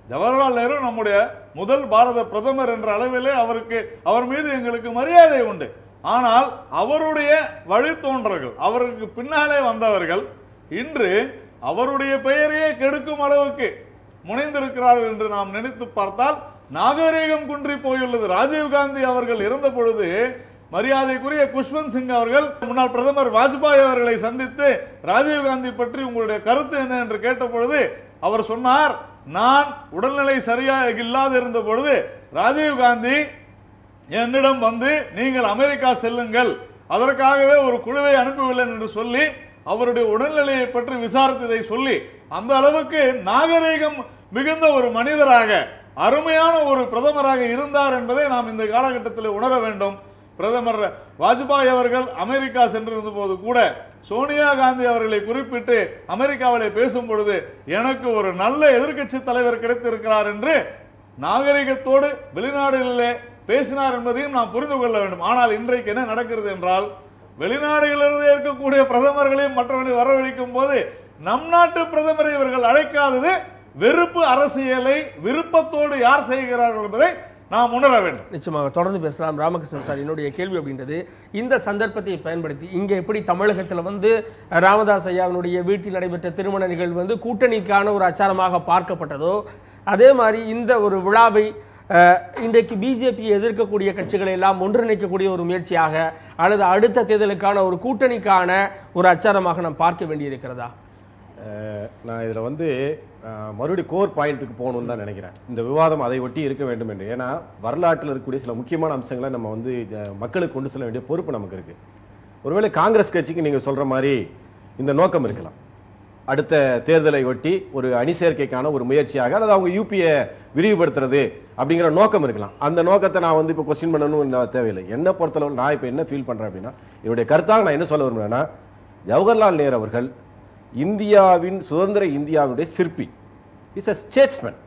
ஜவஹர்லால் நேரு நம்முடைய முதல் பாரத பிரதமர் என்ற அளவிலே அவருக்கு அவர் மீது எங்களுக்கு மரியாதை உண்டு ஆனால் அவருடைய வழித்தோன்றர்கள் அவருக்கு பின்னாலே வந்தவர்கள் இன்று அவருடைய பெயரையே கெடுக்கும் அளவுக்கு முனைந்திருக்கிறார்கள் என்று நாம் நினைத்து பார்த்தால் நாகரீகம் குன்றி போயுள்ளது ராஜீவ் காந்தி அவர்கள் இருந்த பொழுது மரியாதைக்குரிய குஷ்வந்த் சிங் அவர்கள் முன்னாள் பிரதமர் வாஜ்பாய் அவர்களை சந்தித்து ராஜீவ் காந்தி பற்றி உங்களுடைய கருத்து என்ன என்று கேட்ட பொழுது அவர் சொன்னார் நான் உடல்நிலை சரியாக இல்லாது இருந்த பொழுது ராஜீவ் காந்தி என்னிடம் வந்து நீங்கள் அமெரிக்கா செல்லுங்கள் அதற்காகவே ஒரு குழுவை அனுப்பவில்லை என்று சொல்லி அவருடைய உடல்நிலையை பற்றி விசாரித்ததை சொல்லி அந்த அளவுக்கு நாகரீகம் மிகுந்த ஒரு மனிதராக அருமையான ஒரு பிரதமராக இருந்தார் என்பதை நாம் இந்த காலகட்டத்தில் உணர வேண்டும் பிரதமர் வாஜ்பாய் அவர்கள் அமெரிக்கா சென்றிருந்த போது கூட சோனியா காந்தி அவர்களை குறிப்பிட்டு அமெரிக்காவிலே பேசும் பொழுது எனக்கு ஒரு நல்ல எதிர்க்கட்சி தலைவர் கிடைத்திருக்கிறார் என்று நாகரிகத்தோடு வெளிநாடுகளிலே பேசினார் என்பதையும் நாம் புரிந்து கொள்ள வேண்டும் ஆனால் இன்றைக்கு என்ன நடக்கிறது என்றால் வெளிநாடுகளிலிருந்து இருக்கக்கூடிய பிரதமர்களையும் மற்றவர்களை வரவழைக்கும் போது நம் நாட்டு பிரதமரை இவர்கள் அழைக்காதது வெறுப்பு அரசியலை விருப்பத்தோடு யார் செய்கிறார்கள் என்பதை நாம் உணர வேண்டும் நிச்சயமாக தொடர்ந்து பேசலாம் ராமகிருஷ்ணன் சார் என்னுடைய கேள்வி அப்படின்றது இந்த சந்தர்ப்பத்தை பயன்படுத்தி இங்கே எப்படி தமிழகத்தில் வந்து ராமதாஸ் ஐயாவினுடைய வீட்டில் நடைபெற்ற திருமண நிகழ்வு வந்து கூட்டணிக்கான ஒரு அச்சாரமாக பார்க்கப்பட்டதோ அதே மாதிரி இந்த ஒரு விழாவை அஹ், இன்றைக்கு பிஜேபியை எதிர்க்கக்கூடிய கட்சிகளை எல்லாம் ஒன்றிணைக்கக்கூடிய ஒரு முயற்சியாக அல்லது அடுத்த தேர்தலுக்கான ஒரு கூட்டணிக்கான ஒரு அச்சாரமாக நாம் பார்க்க வேண்டியிருக்கிறதா அஹ், நான் இதில் வந்து அஹ், மறுபடியும் கோர் பாயிண்ட்டுக்கு போகணும்னு தான் நினைக்கிறேன் இந்த விவாதம் அதை ஒட்டி இருக்க வேண்டும் என்று ஏன்னா வரலாற்றில் இருக்கக்கூடிய சில முக்கியமான அம்சங்களை நம்ம வந்து ஜ- மக்களுக்கு கொண்டு செல்ல வேண்டிய பொறுப்பு நமக்கு இருக்கு ஒருவேளை காங்கிரஸ் கட்சிக்கு நீங்கள் சொல்ற மாதிரி இந்த நோக்கம் இருக்கலாம் அடுத்த தேர்தலை ஒட்டி ஒரு அணி சேர்க்கைக்கான ஒரு முயற்சியாக அல்லது அவங்க யூபியை விரிவுபடுத்துறது அப்படிங்கிற நோக்கம் இருக்கலாம் அந்த நோக்கத்தை நான் வந்து இப்போ கொஸ்டின் பண்ணணும் தேவையில்லை என்ன பொறுத்தளவு நான் இப்போ என்ன ஃபீல் பண்ணுறேன் அப்படின்னா என்னுடைய கருத்தாக நான் என்ன சொல்ல விரும்புறேன்னா ஜவஹர்லால் நேரு அவர்கள் இந்தியாவின் சுதந்திர இந்தியாவுடைய சிற்பி இஸ் அ ஸ்டேட்ஸ்மேன்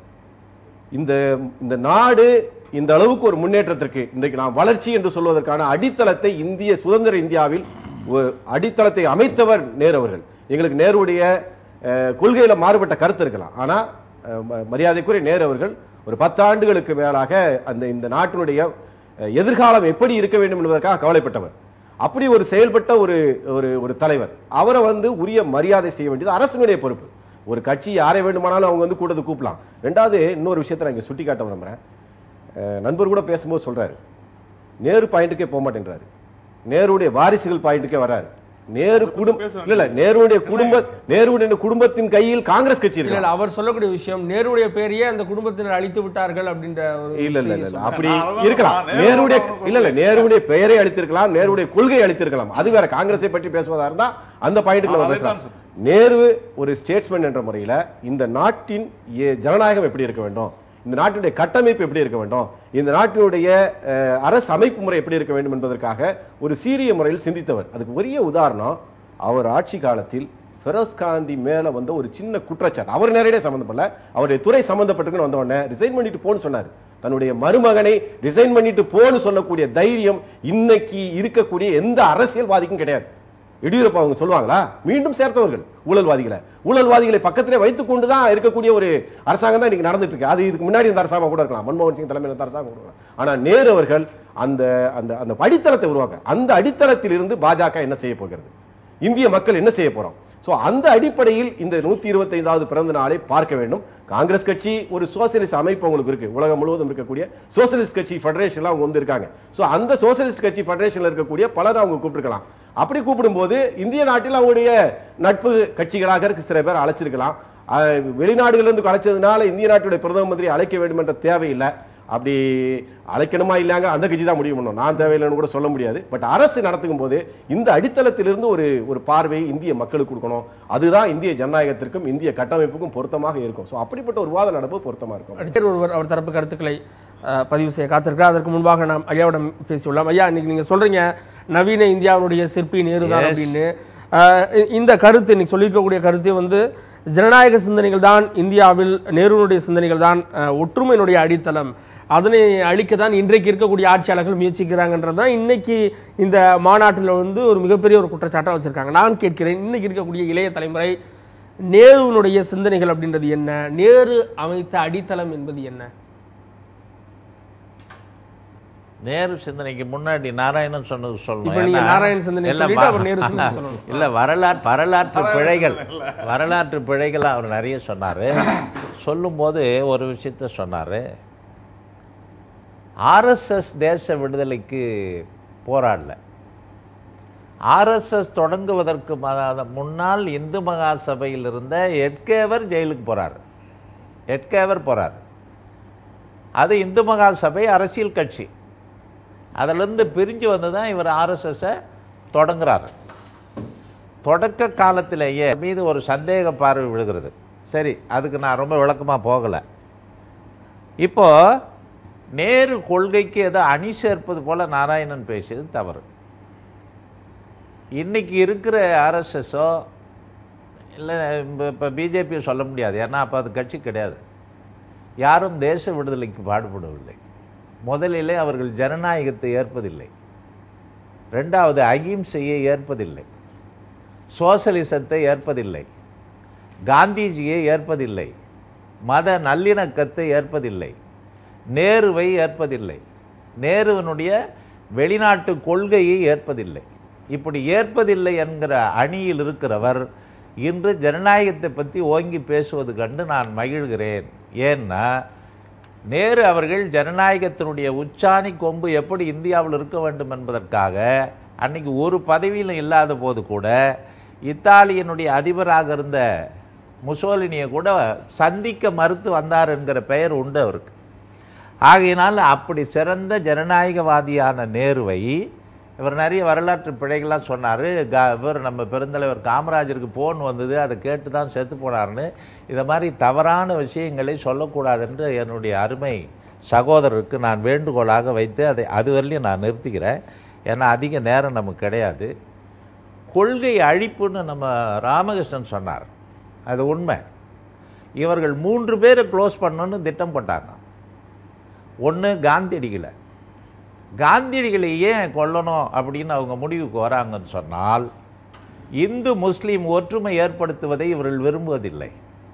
இந்த இந்த நாடு இந்த அளவுக்கு ஒரு முன்னேற்றத்திற்கு இன்றைக்கு நாம் வளர்ச்சி என்று சொல்வதற்கான அடித்தளத்தை இந்திய சுதந்திர இந்தியாவில் ஒரு அடித்தளத்தை அமைத்தவர் நேரு அவர்கள் எங்களுக்கு நேருடைய அஹ், கொள்கையில மாறுபட்ட கருத்து இருக்கலாம் ஆனா அஹ், ம- மரியாதைக்குரிய நேரு அவர்கள் ஒரு பத்தாண்டுகளுக்கு மேலாக அந்த இந்த நாட்டினுடைய அஹ், எதிர்காலம் எப்படி இருக்க வேண்டும் என்பதற்காக கவலைப்பட்டவர் அப்படி ஒரு செயல்பட்ட ஒரு ஒரு ஒரு தலைவர் அவரை வந்து உரிய மரியாதை செய்ய வேண்டியது அரசினுடைய பொறுப்பு ஒரு கட்சி யாரை வேண்டுமானாலும் அவங்க வந்து கூட்டத்தை கூப்பிடலாம் ரெண்டாவது இன்னொரு விஷயத்தை நான் இங்கே சுட்டி காட்ட விரும்புகிறேன் அஹ் நண்பர் கூட பேசும்போது சொல்றாரு நேரு பாயிண்ட்டுக்கே போக மாட்டேன்றாரு நேருடைய வாரிசுகள் பாயிண்ட்டுக்கே வராரு நேரு குடும்ப இல்ல இல்ல நேருடைய குடும்ப நேருடைய குடும்பத்தின் கையில் காங்கிரஸ் கட்சி இல்ல இருக்கு இல்ல, அவர் சொல்லக்கூடிய விஷயம் நேருடைய பெயரையே அந்த குடும்பத்தினர் அழித்து விட்டார்கள் அப்படின்ற ஒரு இல்ல இல்ல இல்ல செய்தியை இல்ல சொன்னார். அப்படி நான் அதான் இருக்கலாம் நான் நேருடைய நேரு இல்ல இல்ல நேருடைய பெயரை அளித்திருக்கலாம் நேருடைய கொள்கை அளித்திருக்கலாம் அது வேற காங்கிரஸை பற்றி பேசுவதா இருந்தா அந்த பாயிண்ட்டுக்கு நான் நம்ம அதைத்தான் பேசலாம் நேரு ஒரு ஸ்டேட்ஸ்மேன் என்ற முறையில இந்த நாட்டின் ஏ- ஜனநாயகம் எப்படி இருக்க வேண்டும் இந்த நாட்டினுடைய கட்டமைப்பு எப்படி இருக்க வேண்டும் இந்த நாட்டினுடைய அஹ், அரசு அமைப்பு முறை எப்படி இருக்க வேண்டும் என்பதற்காக ஒரு சீரிய முறையில் சிந்தித்தவர் அதுக்கு பெரிய உதாரணம் அவர் ஆட்சி காலத்தில் ஃபெரோஸ் காந்தி மேல வந்த ஒரு சின்ன குற்றச்சாட்டு அவர் நேரடியாக சம்மந்தப்படல அவருடைய துறை சம்மந்தப்பட்டிருக்குன்னு வந்த உடனே ரிசைன் பண்ணிட்டு போன்னு சொன்னார் தன்னுடைய மருமகனை ரிசைன் பண்ணிட்டு போன்னு சொல்லக்கூடிய தைரியம் இன்னைக்கு இருக்கக்கூடிய எந்த அரசியல்வாதிக்கும் கிடையாது எடியூரப்பா அவங்க சொல்லுவாங்களா மீண்டும் சேர்த்தவர்கள் ஊழல்வாதிகளை ஊழல்வாதிகளை பக்கத்திலே வைத்துக் கொண்டு தான் இருக்கக்கூடிய ஒரு அரசாங்கம் தான் இன்னைக்கு நடந்துட்டு இருக்கு அது இதுக்கு முன்னாடி இந்த அரசாங்கம் கூட இருக்கலாம் மன்மோகன் சிங் தலைமையில் இருந்த அரசாங்கம் கூட இருக்கலாம் ஆனா நேரு அவர்கள் அந்த அந்த அந்த அடித்தளத்தை உருவாக்க அந்த அடித்தளத்தில் இருந்து பாஜக என்ன செய்ய போகிறது இந்திய மக்கள் என்ன செய்ய போறோம் சோ அந்த அடிப்படையில் இந்த நூத்தி இருபத்தைந்தாவது பிறந்த நாளை பார்க்க வேண்டும் காங்கிரஸ் கட்சி ஒரு சோசியலிஸ்ட் அமைப்பு உங்களுக்கு இருக்கு உலகம் முழுவதும் இருக்கக்கூடிய சோசியலிஸ்ட் கட்சி ஃபெடரேஷன்ல அவங்க வந்து இருக்காங்க சோ அந்த சோசியலிஸ்ட் கட்சி ஃபெடரேஷன்ல இருக்கக்கூடிய பலரை அவங்க கூப்பிட்டுருக்கலாம் அப்படி கூப்பிடும்போது இந்திய நாட்டில் அவங்களுடைய நட்பு கட்சிகளாக இருக்க சில பேர் அழைச்சிருக்கலாம் அஹ், வெளிநாடுகளிலிருந்து அழைச்சதுனால இந்திய நாட்டுடைய பிரதம மந்திரி அழைக்க வேண்டும் என்ற தேவையில்லை அப்படி அழைக்கணுமா இல்லையாங்க அந்த கட்சி தான் முடிவு பண்ணும் நான் தேவையில்லைன்னு கூட சொல்ல முடியாது பட் அரசு நடத்துக்கும் போது இந்த அடித்தளத்திலிருந்து ஒரு ஒரு பார்வையை இந்திய மக்களுக்கு கொடுக்கணும் அதுதான் இந்திய ஜனநாயகத்திற்கும் இந்திய கட்டமைப்புக்கும் பொருத்தமாக இருக்கும் ஸோ அப்படிப்பட்ட ஒரு விவாத நடப்பு பொருத்தமாக இருக்கும் அடுத்தர் ஒருவர் அவர் தரப்பு கருத்துக்களை அஹ், பதிவு செய்ய காத்திருக்கிறார் அதற்கு முன்பாக நாம் ஐயாவிடம் பேசியுள்ளோம் ஐயா இன்னைக்கு நீங்க சொல்றீங்க நவீன இந்தியாவுடைய சிற்பி நேரு தான் Yes. அப்படின்னு அஹ், இ- இந்த கருத்து இன்னைக்கு சொல்லியிருக்கக்கூடிய கருத்து வந்து ஜனநாயக சிந்தனைகள் தான் இந்தியாவில் நேருனுடைய சிந்தனைகள் தான் அஹ், ஒற்றுமையினுடைய அடித்தளம் அதனை அழிக்க தான் இன்றைக்கு இருக்கக்கூடிய ஆட்சியாளர்கள் முயற்சிக்கிறாங்கன்றது தான் இன்னைக்கு இந்த மாநாட்டில் வந்து ஒரு மிகப்பெரிய ஒரு குற்றச்சாட்டை வச்சிருக்காங்க நான் கேட்கிறேன் இன்னைக்கு இருக்கக்கூடிய இளைய தலைமுறை நேருவினுடைய சிந்தனைகள் அப்படின்றது என்ன நேரு அமைத்த அடித்தளம் என்பது என்ன நேரு சிந்தனைக்கு முன்னாடி நாராயணன் சொன்னது சொல்லணும் இப்ப நீங்க ஏன்னா- நாராயண சிந்தனை இல்ல, சொல்லிட்டு வ- அப்புறம் நேரு சிந்தனை சொல்லணும். இல்ல வரலாற்று வரலாற்று பிழைகள் வரலாற்று பிழைகள் அவர் நிறைய சொன்னாரு சொல்லும்போது ஒரு விஷயத்த சொன்னாரு ஆர்எஸ்எஸ் தேச விடுதலைக்கு போராடல ஆர்எஸ்எஸ் தொடங்குவதற்கு ம- முன்னால் இந்து மகா சபையில் இருந்த எட்கேவர் ஜெயிலுக்கு போறார் எட்கேவர் போறார் அது இந்து மகா சபை அரசியல் கட்சி அதிலிருந்து பிரிஞ்சு வந்து தான் இவர் ஆர்எஸ்எஸ்ஸை தொடங்குறாரு தொடக்க காலத்திலேயே மீது ஒரு சந்தேக பார்வை விழுகிறது சரி அதுக்கு நான் ரொம்ப விளக்கமாக போகலை இப்போ நேரு கொள்கைக்கு ஏதோ அணி சேர்ப்பது போல நாராயணன் பேசியது தவறு இன்னைக்கு இருக்கிற ஆர்எஸ்எஸ்ஸோ இல்லை இப்போ பிஜேபியை சொல்ல முடியாது ஏன்னா அப்போ அது கட்சி கிடையாது யாரும் தேச விடுதலைக்கு பாடுபடவில்லை முதலிலே அவர்கள் ஜனநாயகத்தை ஏற்பதில்லை ரெண்டாவது அகிம்சையை ஏற்பதில்லை சோசலிசத்தை ஏற்பதில்லை காந்திஜியை ஏற்பதில்லை மத நல்லிணக்கத்தை ஏற்பதில்லை நேருவை ஏற்பதில்லை நேருவினுடைய வெளிநாட்டு கொள்கையை ஏற்பதில்லை இப்படி ஏற்பதில்லை என்கிற அணியில் இருக்கிறவர் இன்று ஜனநாயகத்தை பற்றி ஓங்கி பேசுவது கண்டு நான் மகிழ்கிறேன் ஏன்னா நேரு அவர்கள் ஜனநாயகத்தினுடைய உச்சாணி கொம்பு எப்படி இந்தியாவில் இருக்க வேண்டும் என்பதற்காக அன்னைக்கு ஒரு பதவியிலும் இல்லாத போது கூட இத்தாலியனுடைய அதிபராக இருந்த முசோலினியை கூட சந்திக்க மறுத்து வந்தார் என்கிற பெயர் உண்டு அவருக்கு ஆகையினால் அப்படி சிறந்த ஜனநாயகவாதியான நேருவை இவர் நிறைய வரலாற்று பிழைகள்லாம் சொன்னார் இவர் நம்ம பெருந்தலைவர் காமராஜருக்கு போன் வந்தது அதை கேட்டு தான் செத்து போனார்னு இதை மாதிரி தவறான விஷயங்களை சொல்லக்கூடாது என்று என்னுடைய அருமை சகோதரருக்கு நான் வேண்டுகோளாக வைத்து அதை அதுவரையிலையும் நான் நிறுத்திக்கிறேன் ஏன்னா அதிக நேரம் நமக்கு கிடையாது கொள்கை அழிப்புன்னு நம்ம ராமகிருஷ்ணன் சொன்னார் அது உண்மை இவர்கள் மூன்று பேரை க்ளோஸ் பண்ணணும்னு திட்டம் போட்டாங்க ஒன்று காந்தியடிகளை காந்தியடிகளை ஏன் கொல்லணும் அப்படின்னு அவங்க முடிவுக்கு வராங்கன்னு சொன்னால் இந்து முஸ்லீம் ஒற்றுமை ஏற்படுத்துவதை இவர்கள் விரும்புவதில்லை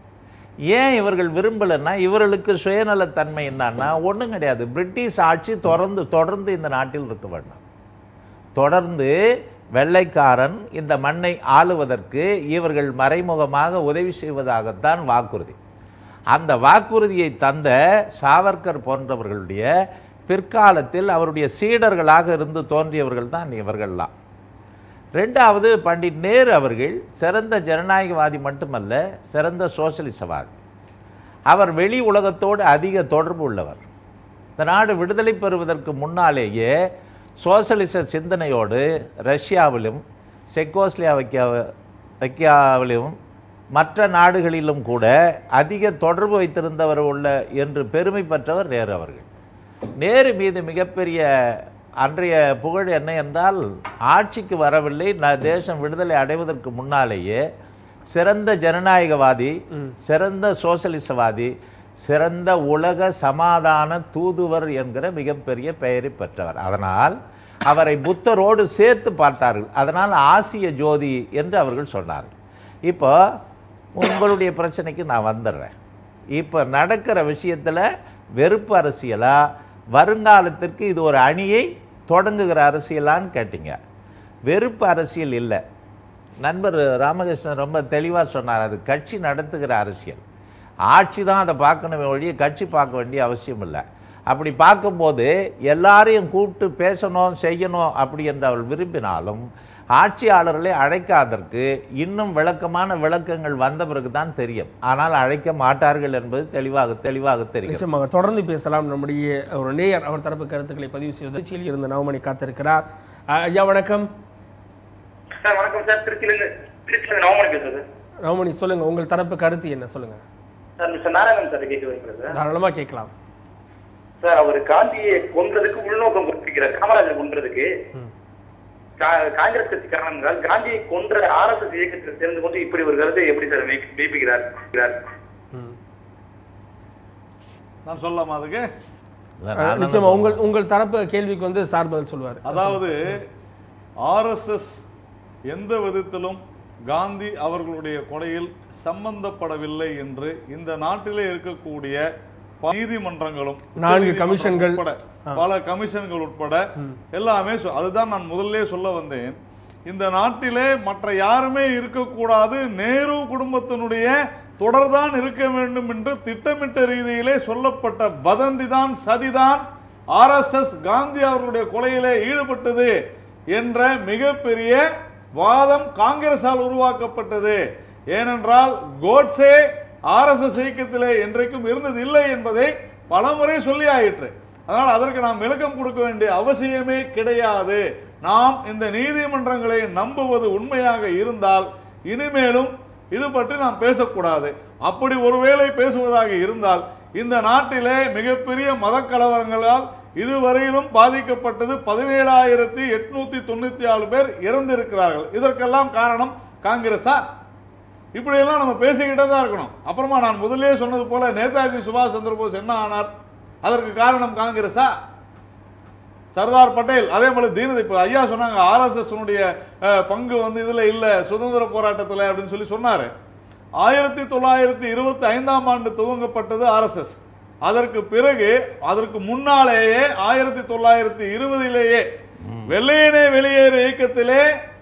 ஏன் இவர்கள் விரும்பலைன்னா இவர்களுக்கு சுயநலத்தன்மை என்னன்னா ஒன்றும் கிடையாது பிரிட்டிஷ் ஆட்சி தொடர்ந்து தொடர்ந்து இந்த நாட்டில் இருக்க வேண்டும் தொடர்ந்து வெள்ளைக்காரன் இந்த மண்ணை ஆளுவதற்கு இவர்கள் மறைமுகமாக உதவி செய்வதாகத்தான் வாக்குறுதி அந்த வாக்குறுதியை தந்த சாவர்கர் போன்றவர்களுடைய பிற்காலத்தில் அவருடைய சீடர்களாக இருந்து தோன்றியவர்கள் தான் இவர்கள்லாம் ரெண்டாவது பண்டிட் நேரு அவர்கள் சிறந்த ஜனநாயகவாதி மட்டுமல்ல சிறந்த சோசலிசவாதி அவர் வெளி உலகத்தோடு அதிக தொடர்பு உள்ளவர் இந்த நாடு விடுதலை பெறுவதற்கு முன்னாலேயே சோசலிச சிந்தனையோடு ரஷ்யாவிலும் செக்கோஸ்லியாவைக்கியா வைக்கியாவிலும் மற்ற நாடுகளிலும் கூட அதிக தொடர்பு வைத்திருந்தவர் உள்ள என்று பெருமை பெற்றவர் நேரு அவர்கள் நேரு மீது மிகப்பெரிய அன்றைய புகழ் என்ன என்றால் ஆட்சிக்கு வரவில்லை நான் தேசம் விடுதலை அடைவதற்கு முன்னாலேயே சிறந்த ஜனநாயகவாதி சிறந்த சோசலிசவாதி சிறந்த உலக சமாதான தூதுவர் என்கிற மிகப்பெரிய பெயரை பெற்றவர் அதனால் அவரை புத்தரோடு சேர்த்து பார்த்தார்கள் அதனால் ஆசிய ஜோதி என்று அவர்கள் சொன்னார்கள் இப்போ உங்களுடைய பிரச்சனைக்கு நான் வந்துடுறேன் இப்போ நடக்கிற விஷயத்தில் வெறுப்பு அரசியலா வருங்காலத்திற்கு இது ஒரு அணியை தொடங்குகிற அரசியலான்னு கேட்டீங்க வெறுப்பு அரசியல் இல்லை நண்பர் ராமகிருஷ்ணன் ரொம்ப தெளிவாக சொன்னார் அது கட்சி நடத்துகிற அரசியல் ஆட்சி தான் அதை பார்க்கணுமே ஒழிய கட்சி பார்க்க வேண்டிய அவசியம் இல்லை அப்படி பார்க்கும்போது எல்லாரையும் கூப்பிட்டு பேசணும் செய்யணும் அப்படி என்று அவள் விரும்பினாலும் ஆட்சியாளர்களை அழைக்காதற்கு இன்னும் விளக்கமான விளக்கங்கள் வந்த பிறகு தான் தெரியும் ஆனால் அழைக்க மாட்டார்கள் என்பது தெளிவாக தெளிவாக தெரியும் நிச்சயமாக தொடர்ந்து பேசலாம் நம்முடைய ஒரு நேயர் அவர் தரப்பு கருத்துக்களை பதிவு செய்வது திருச்சியில் இருந்து நவமணி காத்திருக்கிறார் அஹ், ஐயா வணக்கம் சார் வணக்கம் சார் திருச்சியிலிருந்து திருச்சியிலிருந்து நவமணி பேசுறது நவமணி சொல்லுங்க உங்கள் தரப்பு கருத்து என்ன சொல்லுங்க சார் மிஸ்டர் நாராயணன் சார் கேட்க வைக்கிறது சார் தாராளமா கேட்கலாம் சார் அவர் காந்தியை கொன்றதுக்கு உள்நோக்கம் குறிப்பிக்கிறார் காமராஜர் கொன்றதுக்கு ம். கா- காங்கிரஸ் கட்சி காரணங்கள் காந்தியை கொன்ற ஆர்எஸ்எஸ் இயக்கத்தில் சேர்ந்து கொண்டு இப்படி ஒரு கருத்தை எப்படி சார் மெய்- மெய்ப்பிக்கிறார் இருக்கிறார்? ம். நான் சொல்லலாமா அதுக்கு இல்ல, அஹ், நான் நிச்சயமா என்ன உங்கள் உங்கள் தரப்பு கேள்விக்கு வந்து சார் பதில் சொல்வார் அதாவது ஆர்எஸ்எஸ் எந்த விதத்திலும் காந்தி அவர்களுடைய கொலையில் சம்பந்தப்படவில்லை என்று இந்த நாட்டிலே இருக்கக்கூடிய ப- நீதிமன்றங்களும் நான்கு உச்சநீதிமன்றம் கமிஷன்கள். உட்பட பல கமிஷன்கள் உட்பட எல்லாமே சொ- அதுதான் நான் முதல்ல சொல்ல வந்தேன் இந்த நாட்டிலே மற்ற யாருமே இருக்கக்கூடாது நேரு குடும்பத்தினுடைய தொடர்தான் இருக்க வேண்டும் என்று திட்டமிட்ட ரீதியிலே சொல்லப்பட்ட வதந்தி தான் சதிதான் ஆர்எஸ்எஸ் காந்தி அவர்களுடைய கொலையிலே ஈடுபட்டது என்ற மிகப்பெரிய வாதம் காங்கிரஸால் உருவாக்கப்பட்டது ஏனென்றால் கோட்சே ஆர்எஸ்எஸ் இயக்கத்திலே என்றைக்கும் இருந்தது இல்லை என்பதை பலமுறை சொல்லி ஆயிற்று அதனால் அதற்கு நாம் விளக்கம் கொடுக்க வேண்டிய அவசியமே கிடையாது நாம் இந்த நீதிமன்றங்களை நம்புவது உண்மையாக இருந்தால் இனிமேலும் இது பற்றி நாம் பேசக்கூடாது அப்படி ஒருவேளை பேசுவதாக இருந்தால் இந்த நாட்டிலே மிகப்பெரிய மத கலவரங்களால் இதுவரையிலும் பாதிக்கப்பட்டது பதினேழாயிரத்தி எட்நூத்தி தொண்ணூத்தி ஆறு பேர் இறந்திருக்கிறார்கள் இதற்கெல்லாம் காரணம் காங்கிரஸா இப்படியெல்லாம் நம்ம பேசிக்கிட்டே தான் இருக்கணும் அப்புறமா நான் முதல்லயே சொன்னது போல நேதாஜி சுபாஷ் சந்திர போஸ் என்ன ஆனார் அதற்கு காரணம் காங்கிரஸா சர்தார் பட்டேல் அதே போல தீனதை இப்ப ஐயா சொன்னாங்க ஆர்எஸ்எஸ் பங்கு வந்து இதுல இல்ல சுதந்திர போராட்டத்துல அப்படின்னு சொல்லி சொன்னாரு ஆயிரத்தி தொள்ளாயிரத்தி இருபத்தி ஐந்தாம் ஆண்டு துவங்கப்பட்டது ஆர்எஸ்எஸ் அதற்கு பிறகு அதற்கு முன்னாலேயே ஆயிரத்தி தொள்ளாயிரத்தி இருபதிலேயே வெள்ளையனே வெளியேறு இயக்கத்திலே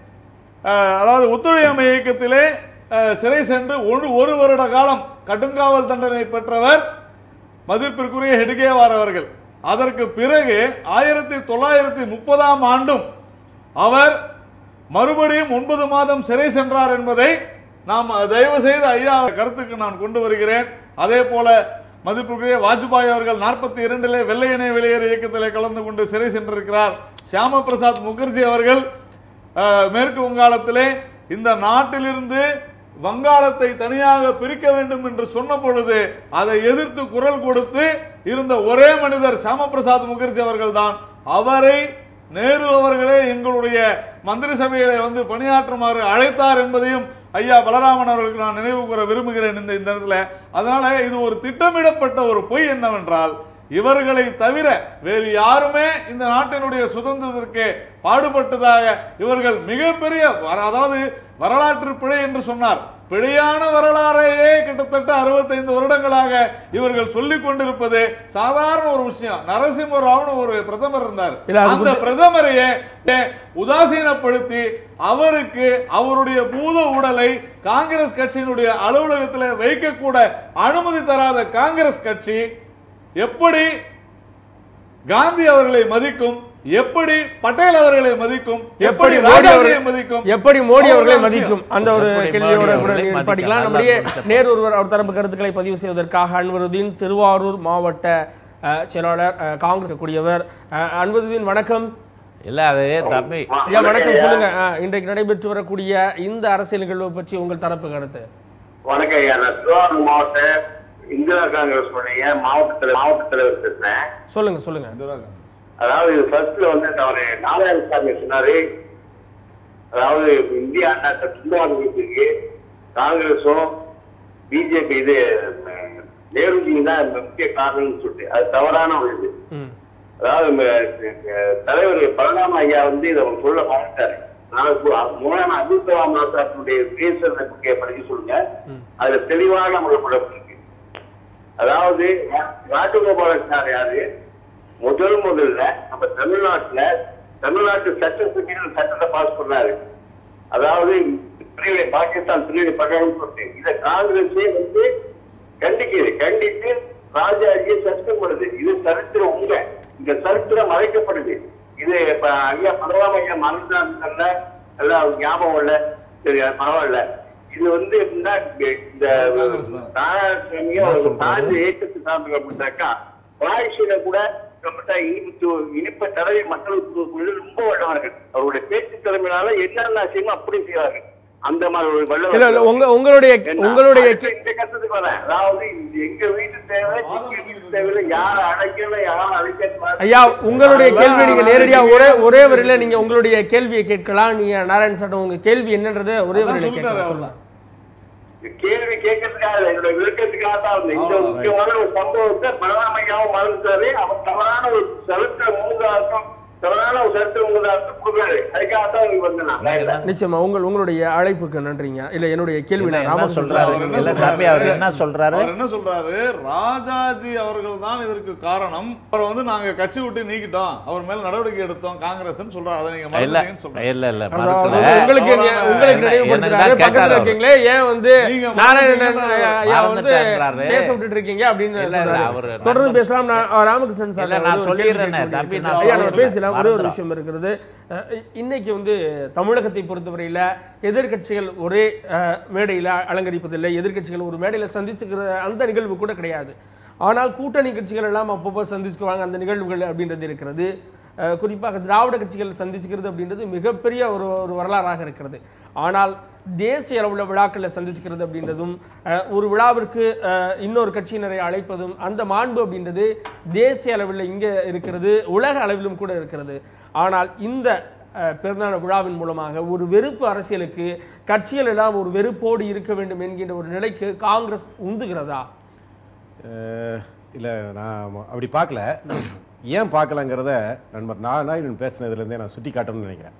அஹ், அதாவது ஒத்துழையாமை இயக்கத்திலே அஹ், சிறை சென்று ஒரு ஒரு வருட காலம் கடுங்காவல் தண்டனை பெற்றவர் மதிப்பிற்குரிய ஹெடுகேவார் அவர்கள் அதற்கு பிறகு ஆயிரத்தி தொள்ளாயிரத்தி முப்பதாம் ஆண்டும் அவர் மறுபடியும் ஒன்பது மாதம் சிறை சென்றார் என்பதை நாம் தயவு செய்து ஐயா கருத்துக்கு நான் கொண்டு வருகிறேன் அதே போல மதிப்புக்குரிய வாஜ்பாய் அவர்கள் நாற்பத்தி இரண்டிலே வெள்ளையனே வெளியேறு இயக்கத்திலே கலந்து கொண்டு சிறை சென்றிருக்கிறார் சியாம பிரசாத் முகர்ஜி அவர்கள் அஹ், மேற்கு வங்காளத்திலே இந்த நாட்டிலிருந்து வங்காளத்தை தனியாக பிரிக்க வேண்டும் என்று சொன்ன பொழுது அதை எதிர்த்து குரல் கொடுத்து இருந்த ஒரே மனிதர் சியாம பிரசாத் முகர்ஜி அவர்கள்தான் அவரை நேரு அவர்களே எங்களுடைய மந்திரி சபையிலே வந்து பணியாற்றுமாறு அழைத்தார் என்பதையும் ஐயா பலராமன் அவர்களுக்கு நான் நினைவு கூற விரும்புகிறேன் இந்த இந்த இடத்துல அதனால இது ஒரு திட்டமிடப்பட்ட ஒரு பொய் என்னவென்றால் இவர்களை தவிர வேறு யாருமே இந்த நாட்டினுடைய சுதந்திரத்திற்கு பாடுபட்டதாக இவர்கள் மிகப்பெரிய வர- அதாவது வரலாற்று பிழை என்று சொன்னார் பிழையான வரலாறையே கிட்டத்தட்ட அறுபத்தைந்து வருடங்களாக இவர்கள் சொல்லிக் கொண்டிருப்பது சாதாரண ஒரு விஷயம் நரசிம்ம ராவ்னு ஒரு பிரதமர் இருந்தார் இல்ல, அது அந்த பிரதமரையே உதாசீனப்படுத்தி அவருக்கு அவருடைய பூத உடலை காங்கிரஸ் கட்சியினுடைய அலுவலகத்தில் வைக்கக்கூட அனுமதி தராத காங்கிரஸ் கட்சி எப்படி காந்தி அவர்களை மதிக்கும் எப்படி பட்டேல் அவர்களை மதிக்கும் எப்படி எப்படி மோடி ராஜாஜியை அவர்களை மதிக்கும் எப்படி மோடி அவர்களை அவ்வளவுதான் மதிக்கும் அந்த ஒரு எப்படி கேள்வியோட மோடி கூட அவர்களை நீங்கள் படிக்கலாம் மதிக்கலாம். நம்முடைய நல்லா நேரு ஒருவர் அவர் தரப்பு கருத்துக்களை பதிவு செய்வதற்காக அன்வருதீன் திருவாரூர் மாவட்ட அஹ், செயலாளர் அஹ், காங்கிரஸ் கூடியவர் அஹ், அன்வருதீன் வணக்கம் இல்ல அது தம்பி ஐயா வணக்கம் சொல்லுங்க அஹ், இன்றைக்கு நடைபெற்று வரக்கூடிய இந்த அரசியல் நிகழ்வு பற்றி உங்கள் தரப்பு கருத்து வணக்கம் ஐயா நான் திருவாரூர் மாவட்ட இந்திரா காங்கிரஸ் உடைய மாவட்ட தலைவர் மாவட்ட தலைவர் பேசுறேன் சொல்லுங்க சொல்லுங்க இந்திரா காந்தி. அதாவது இது ஃபர்ஸ்ட்ல வந்து அவரு நாராயணசாமி சொன்னாரு அதாவது இந்தியா அண்ணா துண்டாடுறதுக்கு காங்கிரஸும் பிஜேபி இது ம், நேருஜி தான் முக்கிய காரணம்னு சொல்லிட்டு அது தவறான ஒரு இது ம் அதாவது ம- அஹ் தலைவர் பலராம ஐயா வந்து இதை அவர் சொல்ல மாட்டாரு மூலான அப்துல் கலாம் ஆசாத்துடைய பேசுறத பற்றிய படிக்க சொல்லுங்க அதுல தெளிவான முறைப்படம் இருக்கு அதாவது ரா- ராஜகோபாலாச்சாரி யாரு முதல் முதல்ல நம்ம தமிழ்நாட்டுல தமிழ்நாட்டு சட்டசபையில் சட்டத்தை பாஸ் பண்ணாரு அதாவது பிரிவினை பாகிஸ்தான் பிரிவினை பண்ணணும்னு சொல்லிட்டு இதை காங்கிரஸே வந்து கண்டிக்குது கண்டித்து ராஜாஜியை சஸ்பெண்ட் பண்ணுது இது சரித்திரம் உண்மை இந்த சரித்திரம் மறைக்கப்படுது இது இப்ப ஐயா பரவாம ஐயா மறந்தாங்கல்ல எல்லாம் ஞாபகம் இல்ல சரி அது பரவாயில்ல இது வந்து எப்படின்னா இந்த நாராயணசாமியை ஒரு சார்ந்த இயக்கத்தை சார்ந்தவங்க அப்படின்னாக்கா வாய்ஸில கூட நம்மகிட்ட இனிப்பு இனிப்ப தடவை மக்களுக்கு கொடுப்பதில் ரொம்ப வல்லவர்கள் அவருடைய பேச்சு திறமையினால என்னென்ன செய்யுமோ அப்படி செய்வார்கள் அந்த மாதிரி ஒரு வல்லவர் இல்ல இல்ல உங்க உங்களுடைய என்ன? உங்களுடைய அடுத்து இந்த கட்டத்துக்கு வரேன் அதாவது இது எங்க வீட்டு தேவை எங்க வீட்டு தேவையில யார அழைக்கல யாரும் அழைக்க ஐயா உங்களுடைய கேள்வி நீங்க நேரடியா ஒரே ஒரே வரியில நீங்க உங்களுடைய கேள்வியை கேட்கலாம் நீங்க நாராயண சாட்டம் உங்க கேள்வி என்னன்றதை ஒரே அதான் வரியில சொல்லிட்டாரு கேட்கலாம் அவர்தான். சொல்லுங்க கேள்வி கேட்கறதுக்காக இல்ல, என்னோட விளக்கத்துக்காக தான் வந்தேன். இந்த அவ்வளவுதான். முக்கியமான ஒரு சம்பவத்தை பலராமையாவும் மறந்துட்டாரு அவர் தவறான ஒரு சரித்திர மூதார்த்தம் தவறான ஒரு சரித்திர மூதார்த்தம் கொடுக்குறாரு அதுக்காக தான் இங்க வந்தேன் நான். நிச்சயமா உங்கள் உங்களுடைய அழைப்புக்கு நன்றிங்க இல்ல என்னுடைய கேள்வி என்ன நான் என்ன ராமகிருஷ்ணன் சொல்றாரு சார் என்ன இல்ல சொல்றாரு? தம்பி அவர் என்ன சொல்றாரு அவர் என்ன சொல்றாரு ராஜாஜி அவர்கள் தான் இதற்கு காரணம் அவரை வந்து நாங்க கட்சி விட்டு நீக்கிட்டோம் அவர் மேல நடவடிக்கை எடுத்தோம் காங்கிரஸ் சொல்றாரு அதை நீங்க இல்ல மறந்துட்டீங்கன்னு சொல்றாரு இல்ல இல்ல அதாவது மறுக்கல உங்களுக்கு அவரான- நே- உங்களுக்கு என்ன- நினைவுபடுத்துறாரு என்னதான் பக்கத்துல கேட்டாரு இருக்கீங்களே ஏன் வந்து நீங்க நாராயணன் மறந்துட்டீங்கன்னா ஐயா வந்து மறந்துட்டாருன்றாரு. பேச விட்டுட்டு இருக்கீங்க அப்படின்னு இல்ல, இல்ல, சொல்றாரு. அவரு தொடர்ந்து நண்பர் பேசலாம் நான் அஹ், ராமகிருஷ்ணன் சார் இல்ல, நான் வந்து ஒரு கேள்வி சொல்லிடுறேனே, கேட்க தம்பி, வேண்டியது நான் இருக்கு. ஐயா, நம்ம சொல்லிடுறேன். பேசலாம் ஒரே ஒரு மறந்துடும். விஷயம் இருக்கிறது அஹ், இன்னைக்கு வந்து தமிழகத்தை பொறுத்தவரையில எதிர்க்கட்சிகள் ஒரே அஹ், மேடையில அலங்கரிப்பதில்லை எதிர்க்கட்சிகள் ஒரு மேடையில சந்திச்சுக்கிற அந்த நிகழ்வு கூட கிடையாது ஆனால் கூட்டணி கட்சிகள் எல்லாம் அப்பப்போ சந்திச்சுக்குவாங்க அந்த நிகழ்வுகள் அப்படின்றது இருக்கிறது அஹ், குறிப்பாக திராவிட கட்சிகள் சந்திச்சுக்கிறது அப்படின்றது மிகப்பெரிய ஒரு ஒரு வரலாறாக இருக்கிறது ஆனால் தேசிய அளவில் விழாக்களில் சந்திச்சுக்கிறது அப்படின்றதும் அஹ், ஒரு விழாவிற்கு அஹ், இன்னொரு கட்சியினரை அழைப்பதும் அந்த மாண்பு அப்படின்றது தேசிய அளவில் இங்கே இருக்கிறது உலக அளவிலும் கூட இருக்கிறது ஆனால் இந்த அஹ், பிறந்தநாள் விழாவின் மூலமாக ஒரு வெறுப்பு அரசியலுக்கு கட்சிகள் எல்லாம் ஒரு வெறுப்போடு இருக்க வேண்டும் என்கின்ற ஒரு நிலைக்கு காங்கிரஸ் உந்துகிறதா அஹ், இல்ல நான் அப்படி பார்க்கல ஏன் பார்க்கலங்கிறத நண்பர் நான் நான் பேசினதுலேருந்தே நான் சுட்டி காட்டணும்னு நினைக்கிறேன்